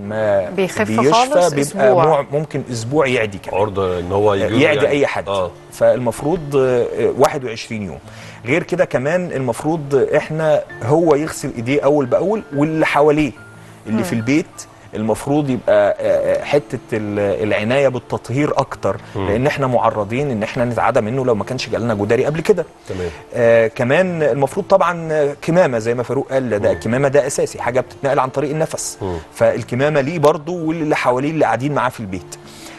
ما بيخف بيشفى خالص بيبقى أسبوع. مع- ممكن اسبوع يعدي كمان عرضه ان هو يجي يعدي اي حد اه فالمفروض آه، آه، 21 يوم غير كده كمان المفروض احنا هو يغسل ايديه اول باول واللي حواليه اللي في البيت المفروض يبقى آه، آه، حته ال- العنايه بالتطهير اكتر لان احنا معرضين ان احنا نتعدى منه لو ما كانش جالنا جداري قبل كده تمام آه كمان المفروض طبعا آه، كمامه زي ما فاروق قال ده الكمامه ده اساسي حاجه بتتنقل عن طريق النفس مم. فالكمامه ليه برضه واللي حواليه اللي قاعدين معاه في البيت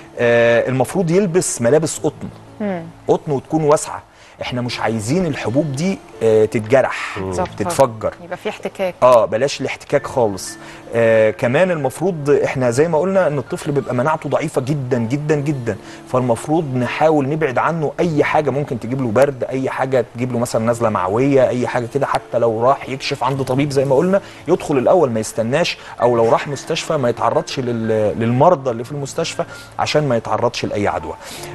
آه المفروض يلبس ملابس قطن مم. قطن وتكون واسعه احنا مش عايزين الحبوب دي آه تتجرح بالظبط. تتفجر يبقى في احتكاك اه بلاش الاحتكاك خالص آه كمان المفروض احنا زي ما قلنا ان الطفل بيبقى مناعته ضعيفه جدا جدا جدا فالمفروض نحاول نبعد عنه اي حاجه ممكن تجيب له برد اي حاجه تجيب له مثلا نزله معويه اي حاجه كده حتى لو راح يكشف عند طبيب زي ما قلنا يدخل الاول ما يستناش او لو راح مستشفى ما يتعرضش لل- للمرضى اللي في المستشفى عشان ما يتعرضش لاي عدوى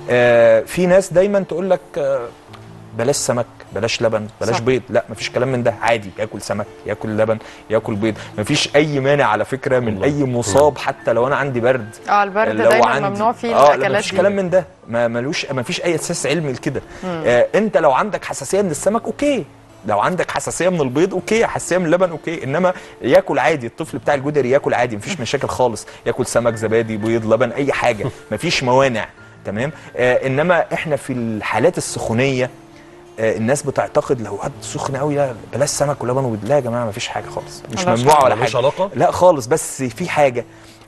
آه في ناس دايما تقول لك آه بلاش سمك بلاش لبن بلاش صح. بيض لا مفيش كلام من ده عادي ياكل سمك ياكل لبن ياكل بيض مفيش اي مانع على فكره من والله. اي مصاب حتى لو انا عندي برد اه البرد لو دايما عندي- ممنوع فيه اه لا الاكلات مفيش دي كلام من ده ما ملوش مفيش اي اساس علمي لكده آه انت لو عندك حساسيه من السمك اوكي لو عندك حساسيه من البيض اوكي حساسيه من اللبن اوكي انما ياكل عادي الطفل بتاع الجدري ياكل عادي مفيش مشاكل خالص ياكل سمك زبادي بيض لبن اي حاجه مفيش موانع تمام آه انما احنا في الحالات السخونيه آه، الناس بتعتقد لو حد سخن قوي لا بلاش سمك ولبن وبيض لا يا جماعه مفيش حاجه خالص مش ملهاش ممنوع ولا ملوش حاجه علاقة؟ لا خالص بس في حاجه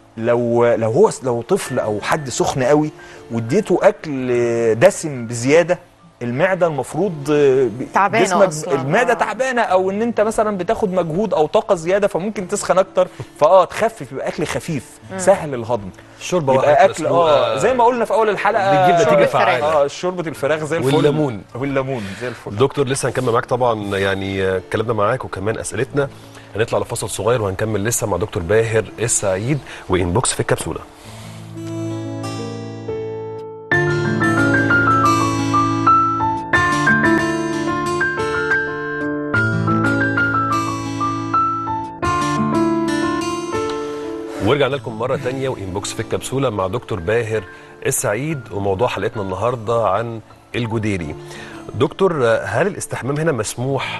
لو لو هو لو طفل او حد سخن قوي واديته اكل دسم بزياده المعده المفروض آه، ب- تعبانة جسمك أصلاً. المعده آه. تعبانه او ان انت مثلا بتاخد مجهود او طاقه زياده فممكن تسخن اكتر فاه تخفف يبقى اكل خفيف سهل الهضم شوربه يبقى واحده اكل اه زي ما قلنا في اول الحلقه بتجيب نتيجة شوربة فعالة. فراخ. اه شوربه الفراخ زي الفل والليمون. والليمون زي الفل دكتور لسه هنكمل معاك طبعا يعني آه، كلامنا معاك وكمان اسئلتنا هنطلع لفاصل صغير وهنكمل لسه مع دكتور باهر السعيد وانبوكس في الكبسوله ورجعنا لكم مرة تانية وإنبوكس في الكبسولة مع دكتور باهر السعيد وموضوع حلقتنا النهاردة عن الجديري دكتور هل الاستحمام هنا مسموح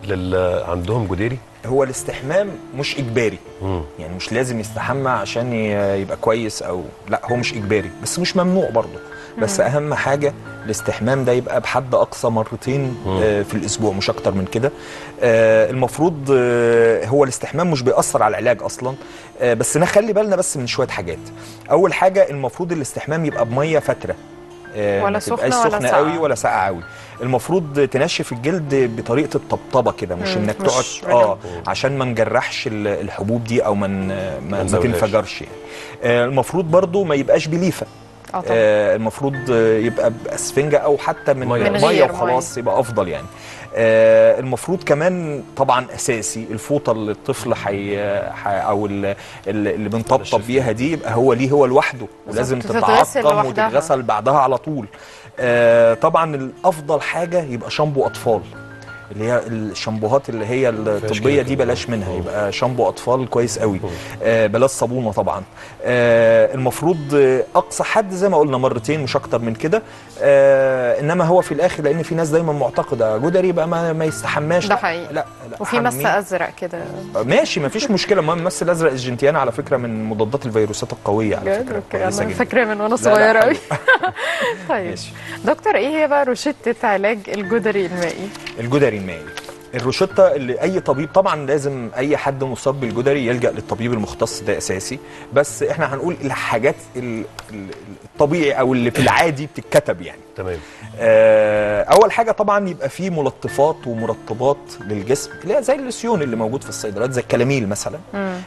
لل عندهم جديري هو الاستحمام مش اجباري مم. يعني مش لازم يستحمى عشان ي- يبقى كويس او لا هو مش اجباري بس مش ممنوع برضه بس اهم حاجه الاستحمام ده يبقى بحد اقصى مرتين آه، في الاسبوع مش اكتر من كده آه، المفروض آه، هو الاستحمام مش بيأثر على العلاج اصلا آه، بس نخلي بالنا بس من شويه حاجات اول حاجه المفروض الاستحمام يبقى بميه فتره آه، ولا ما سخنة تبقاش ولا سخنه ساقعة. قوي ولا ساقعه قوي المفروض تنشف الجلد بطريقه الطبطبه كده مش مم، انك مش تقعد اه رجل. عشان ما نجرحش ال- الحبوب دي او ما ن- ما, ما نزودهاش. تنفجرش يعني آه، المفروض برضو ما يبقاش بليفه اه طبعا آه، المفروض آه، يبقى باسفنجه او حتى من مية. من ميه غير وخلاص يبقى افضل يعني آه، المفروض كمان طبعا اساسي الفوطه اللي الطفل حي... حي... او ال- ال- اللي بنطبطب تنشف بيها دي يبقى هو ليه هو لوحده ولازم بالظبط، تتغسل تتعقم لوحدها. وتتغسل بعدها على طول آه، طبعا الافضل حاجه يبقى شامبو اطفال اللي هي الشامبوهات اللي هي الطبيه دي كده. بلاش منها يبقى شامبو اطفال كويس قوي آه، بلاش صابونه طبعا آه، المفروض آه، اقصى حد زي ما قلنا مرتين مش اكتر من كده آه، انما هو في الاخر لان في ناس دايما معتقده جدري يبقى ما, ما يستحماش ده لا، حقيقي. لا لا وفي مس حميه. ازرق كده ماشي ما فيش مشكله المهم المس الازرق الجنتيانا على فكره من مضادات الفيروسات القويه على بجد فكره اوكي كويسة انا جداً. فاكره من وانا لا، لا، صغيره قوي حلو. طيب ماشي. دكتور ايه هي بقى روشته علاج الجدري المائي الجدري المائي الروشتة اللي اي طبيب طبعا لازم اي حد مصاب بالجدري يلجا للطبيب المختص ده اساسي بس احنا هنقول الحاجات ال- ال- الطبيعي او اللي في العادي بتتكتب يعني تمام آه، اول حاجه طبعا يبقى فيه ملطفات ومرطبات للجسم اللي هي زي اللسيون اللي موجود في الصيدليات زي الكلاميل مثلا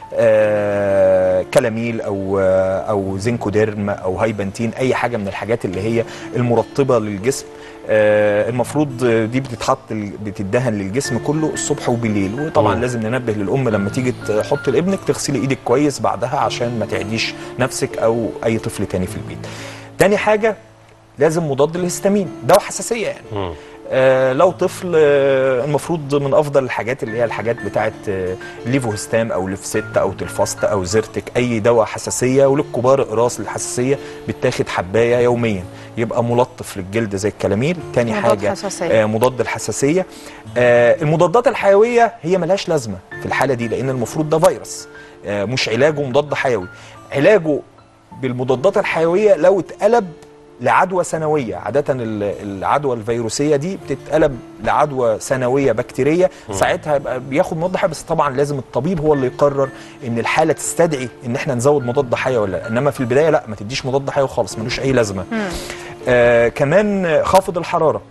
آه كلاميل او آه او زينكوديرم او هايبنتين اي حاجه من الحاجات اللي هي المرطبه للجسم آه المفروض آه، دي بتتحط ال- بتدهن للجسم كله الصبح وبالليل وطبعا مم. لازم ننبه للام لما تيجي تحط لابنك تغسلي ايدك كويس بعدها عشان ما تعديش نفسك او اي طفل تاني في البيت تاني حاجه لازم مضاد للهستامين دواء حساسيه يعني مم. آه لو طفل آه المفروض من افضل الحاجات اللي هي الحاجات بتاعه آه ليفوهستام او ليفست او تلفاست او زيرتك اي دواء حساسيه وللكبار اقراص للحساسيه بتاخد حبايه يوميا يبقى ملطف للجلد زي الكلاميل تاني مضاد حاجه حساسية. آه مضاد الحساسيه آه المضادات الحيويه هي ملهاش لازمه في الحاله دي لان المفروض ده فيروس آه مش علاجه مضاد حيوي علاجه بالمضادات الحيويه لو اتقلب لعدوى سنويه عاده ال- العدوى الفيروسيه دي بتتقلب لعدوى سنويه بكتيريه ساعتها يبقى بياخد مضاد حيوي بس طبعا لازم الطبيب هو اللي يقرر ان الحاله تستدعي ان احنا نزود مضاد حيوي ولا لا انما في البدايه لا ما تديش مضاد حيوي خالص ملوش اي لازمه آه كمان خافض الحراره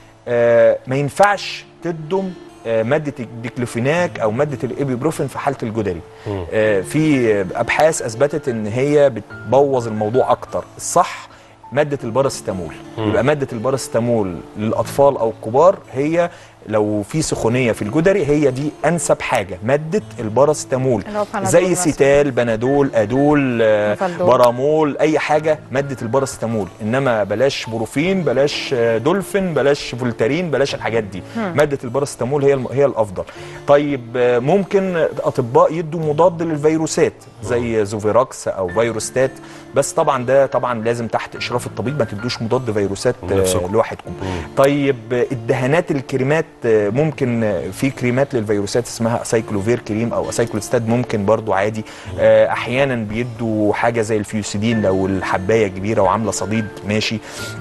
آه ما ينفعش تدم آه، ماده الديكلوفيناك او ماده الايبيبروفين في حاله الجدري آه، في ابحاث اثبتت ان هي بتبوظ الموضوع اكتر الصح ماده الباراسيتامول يبقى ماده الباراسيتامول للاطفال او الكبار هي لو في سخونيه في الجدري هي دي انسب حاجه ماده الباراسيتامول اللي هو بنادول زي مثلاً. سيتال بنادول ادول آه، مفالدول. بارامول اي حاجه ماده الباراسيتامول انما بلاش بروفين بلاش آه، دولفين بلاش فولتارين بلاش الحاجات دي ماده الباراسيتامول هي الم- هي الافضل طيب آه، ممكن اطباء يدوا مضاد للفيروسات زي زوفيراكس او فيروستات بس طبعا ده طبعا لازم تحت اشراف الطبيب ما تدوش مضاد فيروسات آه، نفسكم. لوحدكم طيب آه، الدهانات الكريمات آه، ممكن آه، في كريمات للفيروسات اسمها اسايكلوفير كريم او اسايكلوستاد ممكن برضو عادي آه، احيانا بيدوا حاجه زي الفيوسيدين لو الحبايه كبيره وعامله صديد ماشي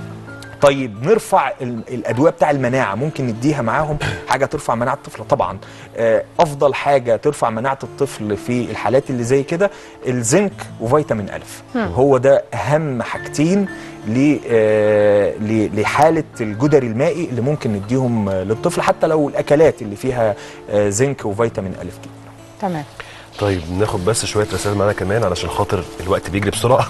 طيب نرفع ال- الادويه بتاع المناعه ممكن نديها معاهم حاجه ترفع مناعه الطفل طبعا آه، افضل حاجه ترفع مناعه الطفل في الحالات اللي زي كده الزنك وفيتامين الف هو ده اهم حاجتين ل- آه، ل- لحاله الجدري المائي اللي ممكن نديهم آه، للطفل حتى لو الاكلات اللي فيها آه، زنك وفيتامين الف دي تمام طيب ناخد بس شويه رسائل معانا كمان علشان خاطر الوقت بيجري بسرعه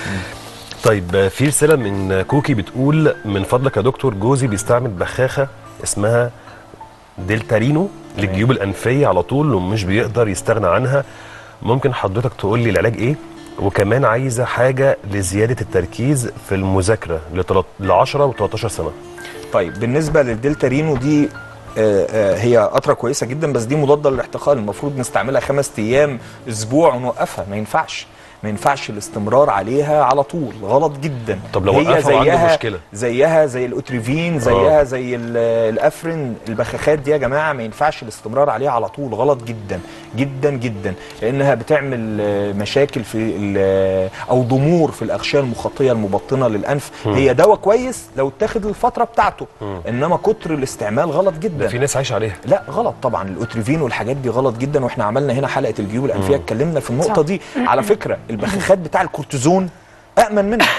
طيب آه، في رساله من كوكي بتقول من فضلك يا دكتور جوزي بيستعمل بخاخه اسمها دلتارينو للجيوب الانفيه على طول ومش بيقدر يستغنى عنها ممكن حضرتك تقول لي العلاج ايه وكمان عايزه حاجه لزياده التركيز في المذاكره ل 10 و13 سنه طيب بالنسبه للدلتا رينو دي آه، آه، هي قطره كويسه جدا بس دي مضاده للاحتقان المفروض نستعملها خمس ايام اسبوع ونوقفها ما ينفعش ما ينفعش الاستمرار عليها على طول غلط جدا طب لو هي وقفها وعنده زيها مشكلة؟ زيها زي الاوتريفين زيها زي ال- الافرين البخاخات دي يا جماعه ما ينفعش الاستمرار عليها على طول غلط جدا جدا جدا لانها بتعمل آه، مشاكل في ال- او ضمور في الاغشيه المخاطيه المبطنه للانف هي دواء كويس لو اتاخد الفتره بتاعته انما كتر الاستعمال غلط جدا ده في ناس عايشه عليها لا غلط طبعا الاوتريفين والحاجات دي غلط جدا واحنا عملنا هنا حلقه الجيوب الانفيه اتكلمنا في النقطه صح. دي على فكره البخاخات بتاع الكورتيزون امن منها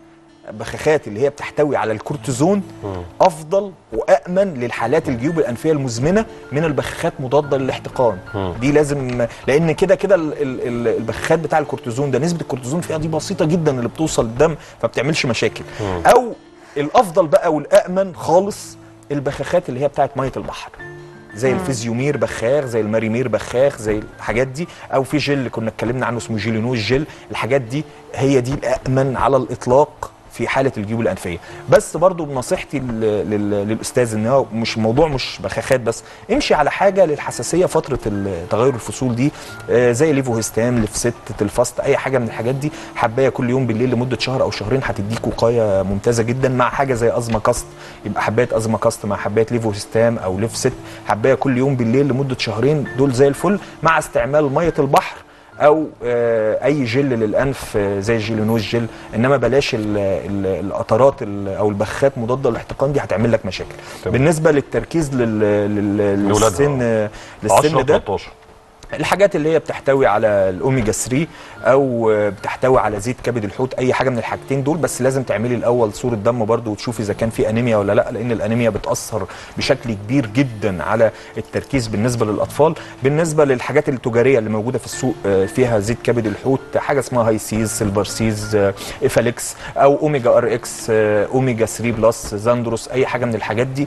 البخاخات اللي هي بتحتوي على الكورتيزون افضل وامن للحالات الجيوب الانفيه المزمنه من البخاخات مضاده للاحتقان دي لازم لان كده كده ال- ال- ال- البخاخات بتاع الكورتيزون ده نسبه الكورتيزون فيها دي بسيطه جدا اللي بتوصل الدم فما بتعملش مشاكل او الافضل بقى والامن خالص البخاخات اللي هي بتاعت ميه البحر زي الفيزيومير بخاخ زي الماريمير بخاخ زي الحاجات دي او في جل كنا اتكلمنا عنه اسمه جيلينوز جل الحاجات دي هي دي الامن على الاطلاق في حاله الجيوب الانفيه بس برضو بنصيحتي لل- لل- للاستاذ ان هو مش الموضوع مش بخاخات بس امشي على حاجه للحساسيه فتره ال- تغير الفصول دي آه، زي ليفوهيستام لفست الفاست اي حاجه من الحاجات دي حبايه كل يوم بالليل لمده شهر او شهرين هتديك وقايه ممتازه جدا مع حاجه زي ازما كاست يبقى حبايه ازما كاست مع حبايه ليفوهيستام او ليفست حبايه كل يوم بالليل لمده شهرين دول زي الفل مع استعمال ميه البحر او آه، اي جل للانف آه، زي جيلينوز جل انما بلاش ال- ال- القطرات ال- او البخات مضاده للاحتقان دي هتعمل لك مشاكل تمام. بالنسبه للتركيز لل- لل- لولادها، للسن آه. للسن 10 ده 13 الحاجات اللي هي بتحتوي على الاوميجا 3 او بتحتوي على زيت كبد الحوت اي حاجه من الحاجتين دول بس لازم تعملي الاول صوره دم برضو وتشوفي اذا كان في انيميا ولا لا لان الانيميا بتاثر بشكل كبير جدا على التركيز بالنسبه للاطفال بالنسبه للحاجات التجاريه اللي موجوده في السوق آه، فيها زيت كبد الحوت حاجه اسمها هاي سيز سيلفر سيز آه، ايفاليكس او اوميجا ار اكس آه، اوميجا 3 بلس زاندروس اي حاجه من الحاجات دي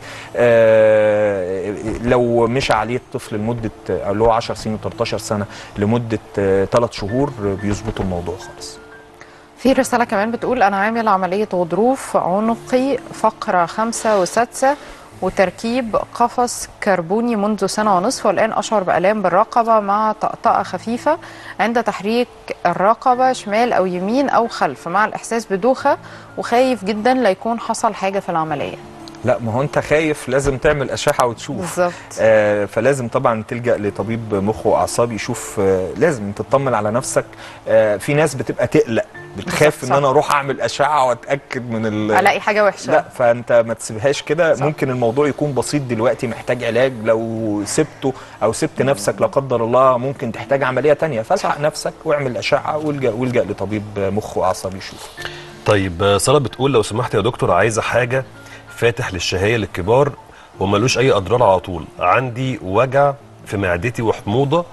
آه، لو مشى عليه الطفل لمده او اللي هو 10 سنين و13 سنه لمده 3 شهور آه، بيظبطوا الموضوع خالص في رسالة كمان بتقول أنا عامل عملية غضروف عنقي فقرة خمسة وسادسة وتركيب قفص كربوني منذ سنة ونصف والآن أشعر بآلام بالرقبة مع طقطقة خفيفة عند تحريك الرقبة شمال أو يمين أو خلف مع الإحساس بدوخة وخايف جدا لا يكون حصل حاجة في العملية لا ما هو انت خايف لازم تعمل اشعه وتشوف بالظبط آه فلازم طبعا تلجا لطبيب مخ واعصاب يشوف آه لازم تطمن على نفسك آه في ناس بتبقى تقلق بتخاف بالظبط، ان صح. انا اروح اعمل اشعه واتاكد من ال ألاقي حاجة وحشة لا فانت ما تسيبهاش كده صح. ممكن الموضوع يكون بسيط دلوقتي محتاج علاج لو سبته او سبت نفسك لا قدر الله ممكن تحتاج عمليه تانية فالحق نفسك واعمل اشعه والجا والجا لطبيب مخ واعصاب يشوف طيب آه، ساره بتقول لو سمحت يا دكتور عايزه حاجه فاتح للشهيه للكبار وملوش اي اضرار على طول عندي وجع في معدتي وحموضه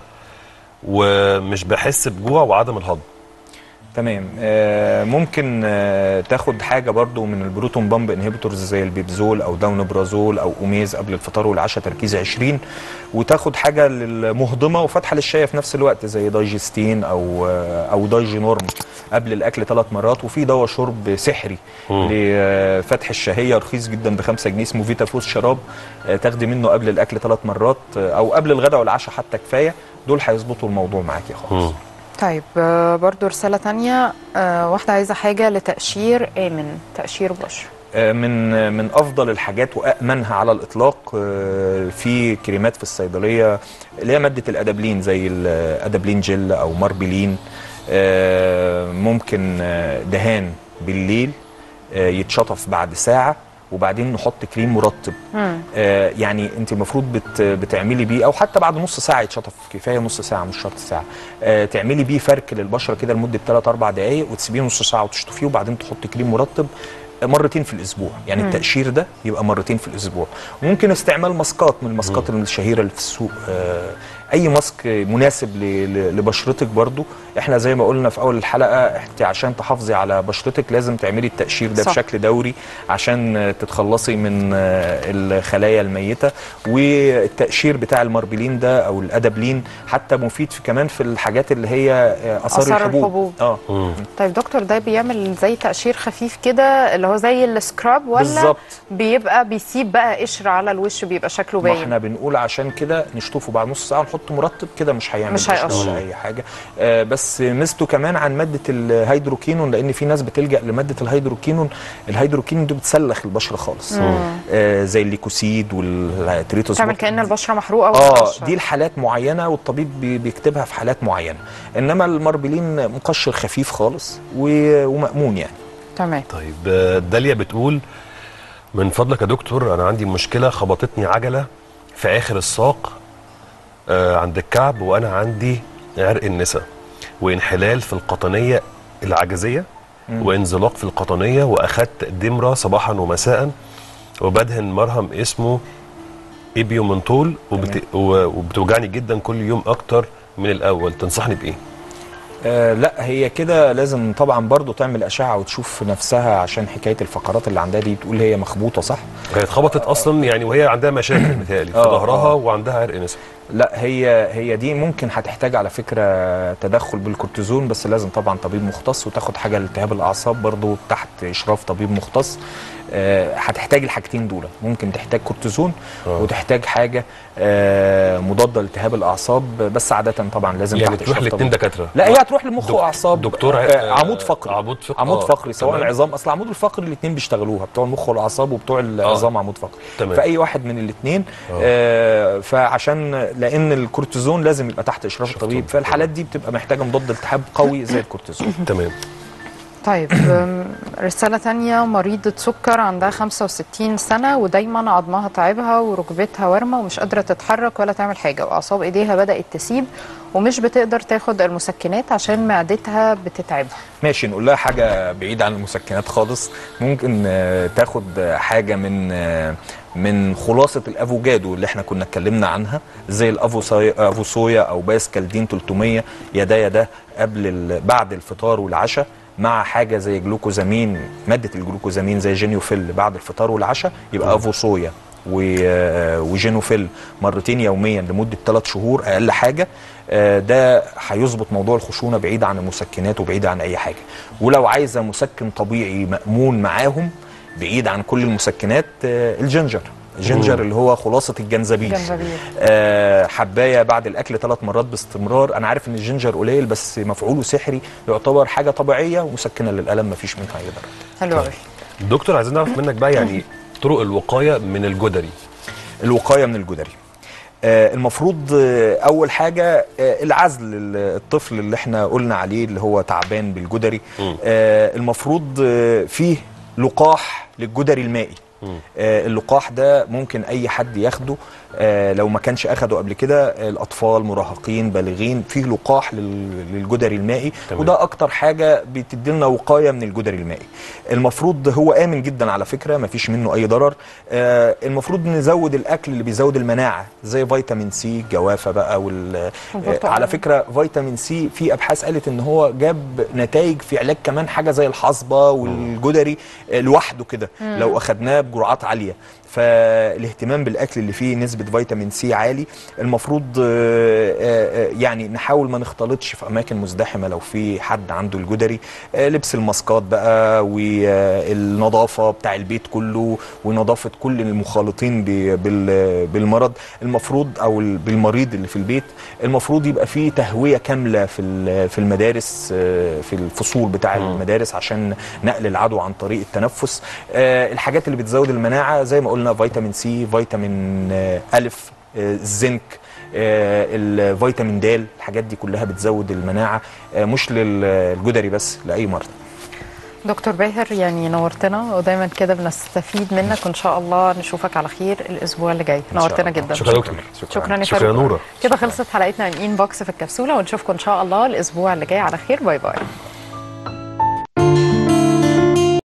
ومش بحس بجوع وعدم الهضم تمام آه ممكن آه تاخد حاجه برضو من البروتون بامب انهبيتورز زي البيبزول او داونبرازول او اوميز قبل الفطار والعشاء تركيز 20 وتاخد حاجه للمهضمه وفاتحه للشايه في نفس الوقت زي دايجستين او آه او دايجي نورم قبل الاكل ثلاث مرات وفي دواء شرب سحري لفتح الشهيه رخيص جدا ب 5 جنيه اسمه فيتا فوز شراب آه تاخدي منه قبل الاكل ثلاث مرات آه او قبل الغداء والعشاء حتى كفايه دول هيظبطوا الموضوع معاكي خالص مم. طيب آه، برضو رسالة تانية آه، واحدة عايزة حاجة لتقشير آمن تقشير بشر آه، من من افضل الحاجات وامنها على الاطلاق آه، في كريمات في الصيدليه اللي هي ماده الادابلين زي الادابلين جل او ماربلين آه، ممكن آه، دهان بالليل آه، يتشطف بعد ساعه وبعدين نحط كريم مرطب مم. آه، يعني انت المفروض بت بتعملي بيه او حتى بعد نص ساعه يتشطف كفايه نص ساعه مش شرط ساعه آه، تعملي بيه فرك للبشره كده لمده 3 4 دقائق وتسيبيه نص ساعه وتشطفيه وبعدين تحطي كريم مرطب آه، مرتين في الاسبوع يعني مم. التقشير ده يبقى مرتين في الاسبوع ممكن استعمال ماسكات من الماسكات الشهيره اللي في السوق آه، اي ماسك مناسب ل- ل- لبشرتك برضو احنا زي ما قلنا في اول الحلقه انت عشان تحافظي على بشرتك لازم تعملي التقشير ده صح. بشكل دوري عشان آه، تتخلصي من آه، الخلايا الميته والتقشير بتاع الماربلين ده او الادابلين حتى مفيد في كمان في الحاجات اللي هي آه، اثار آثار الحبوب, الحبوب. اه مم. طيب دكتور ده بيعمل زي تقشير خفيف كده اللي هو زي السكراب ولا بالظبط. بيبقى بيسيب بقى قشر على الوش بيبقى شكله ما باين احنا بنقول عشان كده نشطفه بعد نص ساعه ونحط يحط مرطب كده مش هيعمل مش مشكلة هيأثر. ولا اي حاجه آه بس ميزته كمان عن ماده الهيدروكينون لان في ناس بتلجا لماده الهيدروكينون الهيدروكينون دي بتسلخ البشره خالص آه زي الليكوسيد والتريتوس تعمل كأن البشرة محروقة اه وتقشر. دي الحالات معينه والطبيب بي- بيكتبها في حالات معينه انما الماربلين مقشر خفيف خالص و- ومامون يعني تمام طيب آه، داليا بتقول من فضلك يا دكتور انا عندي مشكله خبطتني عجله في اخر الساق آه، عند الكعب وانا عندي عرق النسا وانحلال في القطنيه العجزيه وانزلاق في القطنيه واخدت دمره صباحا ومساء وبدهن مرهم اسمه ايبيومنتول وبت... و- وبتوجعني جدا كل يوم اكتر من الاول تنصحني بايه آه لا هي كده لازم طبعا برضو تعمل اشعه وتشوف نفسها عشان حكايه الفقرات اللي عندها دي بتقول هي مخبوطه صح هي اتخبطت اصلا يعني وهي عندها مشاكل متهيألي في آه، ظهرها آه. وعندها عرق نسا لا هي هي دي ممكن هتحتاج على فكره تدخل بالكورتيزون بس لازم طبعا طبيب مختص وتاخد حاجه لالتهاب الاعصاب برضو تحت اشراف طبيب مختص آه، هتحتاج الحاجتين دول ممكن تحتاج كورتيزون آه. وتحتاج حاجه آه، مضاده لالتهاب الاعصاب بس عاده طبعا لازم يعني تحت تروح إشراف الاثنين طبيب. دكاتره لا هي هتروح لمخ دك- واعصاب دكتور ع- آه، عمود فقري عمود فقري عمود آه، فقري سواء تمام. العظام اصل العمود الفقري الاثنين بيشتغلوها بتوع المخ والاعصاب وبتوع العظام عمود فقري تمام. فاي واحد من الاثنين آه فعشان لان الكورتيزون لازم يبقى تحت اشراف الطبيب طبيب. فالحالات دي بتبقى محتاجه مضاد التهاب قوي زي الكورتيزون تمام طيب أم، رسالة تانية مريضة سكر عندها 65 سنة ودايما عظمها تعبها وركبتها ورمة ومش قادرة تتحرك ولا تعمل حاجة وأعصاب إيديها بدأت تسيب ومش بتقدر تاخد المسكنات عشان معدتها بتتعبها ماشي نقول لها حاجه بعيده عن المسكنات خالص ممكن آه، تاخد آه، حاجه من آه، من خلاصه الافوكادو اللي احنا كنا اتكلمنا عنها زي الافوصويا او باسكالدين 300 يا ده يا ده قبل ال- بعد الفطار والعشاء مع حاجه زي جلوكوزامين ماده الجلوكوزامين زي جينيوفيل بعد الفطار والعشاء يبقى افوصويا و- آه، وجينوفيل مرتين يوميا لمده 3 شهور اقل حاجه آه، ده هيظبط موضوع الخشونه بعيد عن المسكنات وبعيد عن اي حاجه ولو عايزه مسكن طبيعي مامون معاهم بعيد عن كل المسكنات آه، الجنجر الجنجر مم. اللي هو خلاصه الجنزبيل جنزبيل. آه حبايه بعد الاكل ثلاث مرات باستمرار انا عارف ان الجنجر قليل بس مفعوله سحري يعتبر حاجه طبيعيه ومسكنه للالم مفيش منها اي ضرر حلو قوي دكتور عايزين نعرف منك بقى يعني طرق الوقايه من الجدري الوقايه من الجدري آه، المفروض آه، اول حاجه آه، العزل ال- الطفل اللي احنا قلنا عليه اللي هو تعبان بالجدري مم. آه، المفروض آه، فيه لقاح للجدري المائي آه، اللقاح ده ممكن اي حد ياخده آه، لو ما كانش اخده قبل كده آه، الاطفال مراهقين بالغين فيه لقاح لل- للجدري المائي تمام. وده اكتر حاجه بتدي لنا وقايه من الجدري المائي المفروض هو امن جدا على فكره ما فيش منه اي ضرر آه، المفروض نزود الاكل اللي بيزود المناعه زي فيتامين سي الجوافه بقى وال آه، والبرتقال. على فكره فيتامين سي في ابحاث قالت ان هو جاب نتائج في علاج كمان حاجه زي الحصبه والجدري آه، لوحده كده لو اخدناه بجرعات عاليه فالاهتمام بالاكل اللي فيه نسبه فيتامين سي عالي المفروض آه، آه، آه، يعني نحاول ما نختلطش في اماكن مزدحمه لو في حد عنده الجدري آه، لبس الماسكات بقى والنظافه بتاع البيت كله ونظافه كل المخالطين ب- بال- بالمرض المفروض او ال- بالمريض اللي في البيت المفروض يبقى فيه تهويه كامله في ال- في المدارس آه، في الفصول بتاع المدارس عشان نقل العدوى عن طريق التنفس آه، الحاجات اللي بتزود المناعه زي ما قلنا فيتامين سي فيتامين آه، الف آه، الزنك آه، الفيتامين د الحاجات دي كلها بتزود المناعه آه، مش للجدري بس لاي مرض دكتور باهر يعني نورتنا ودايما كده بنستفيد منك وان شاء الله نشوفك على خير الاسبوع اللي جاي إن شاء نورتنا الله. جدا شكرا دكتور. شكرا يا شكرا فاروق. يا نورة. كده خلصت حلقتنا من ان بوكس في الكبسوله ونشوفكم ان شاء الله الاسبوع اللي جاي على خير باي باي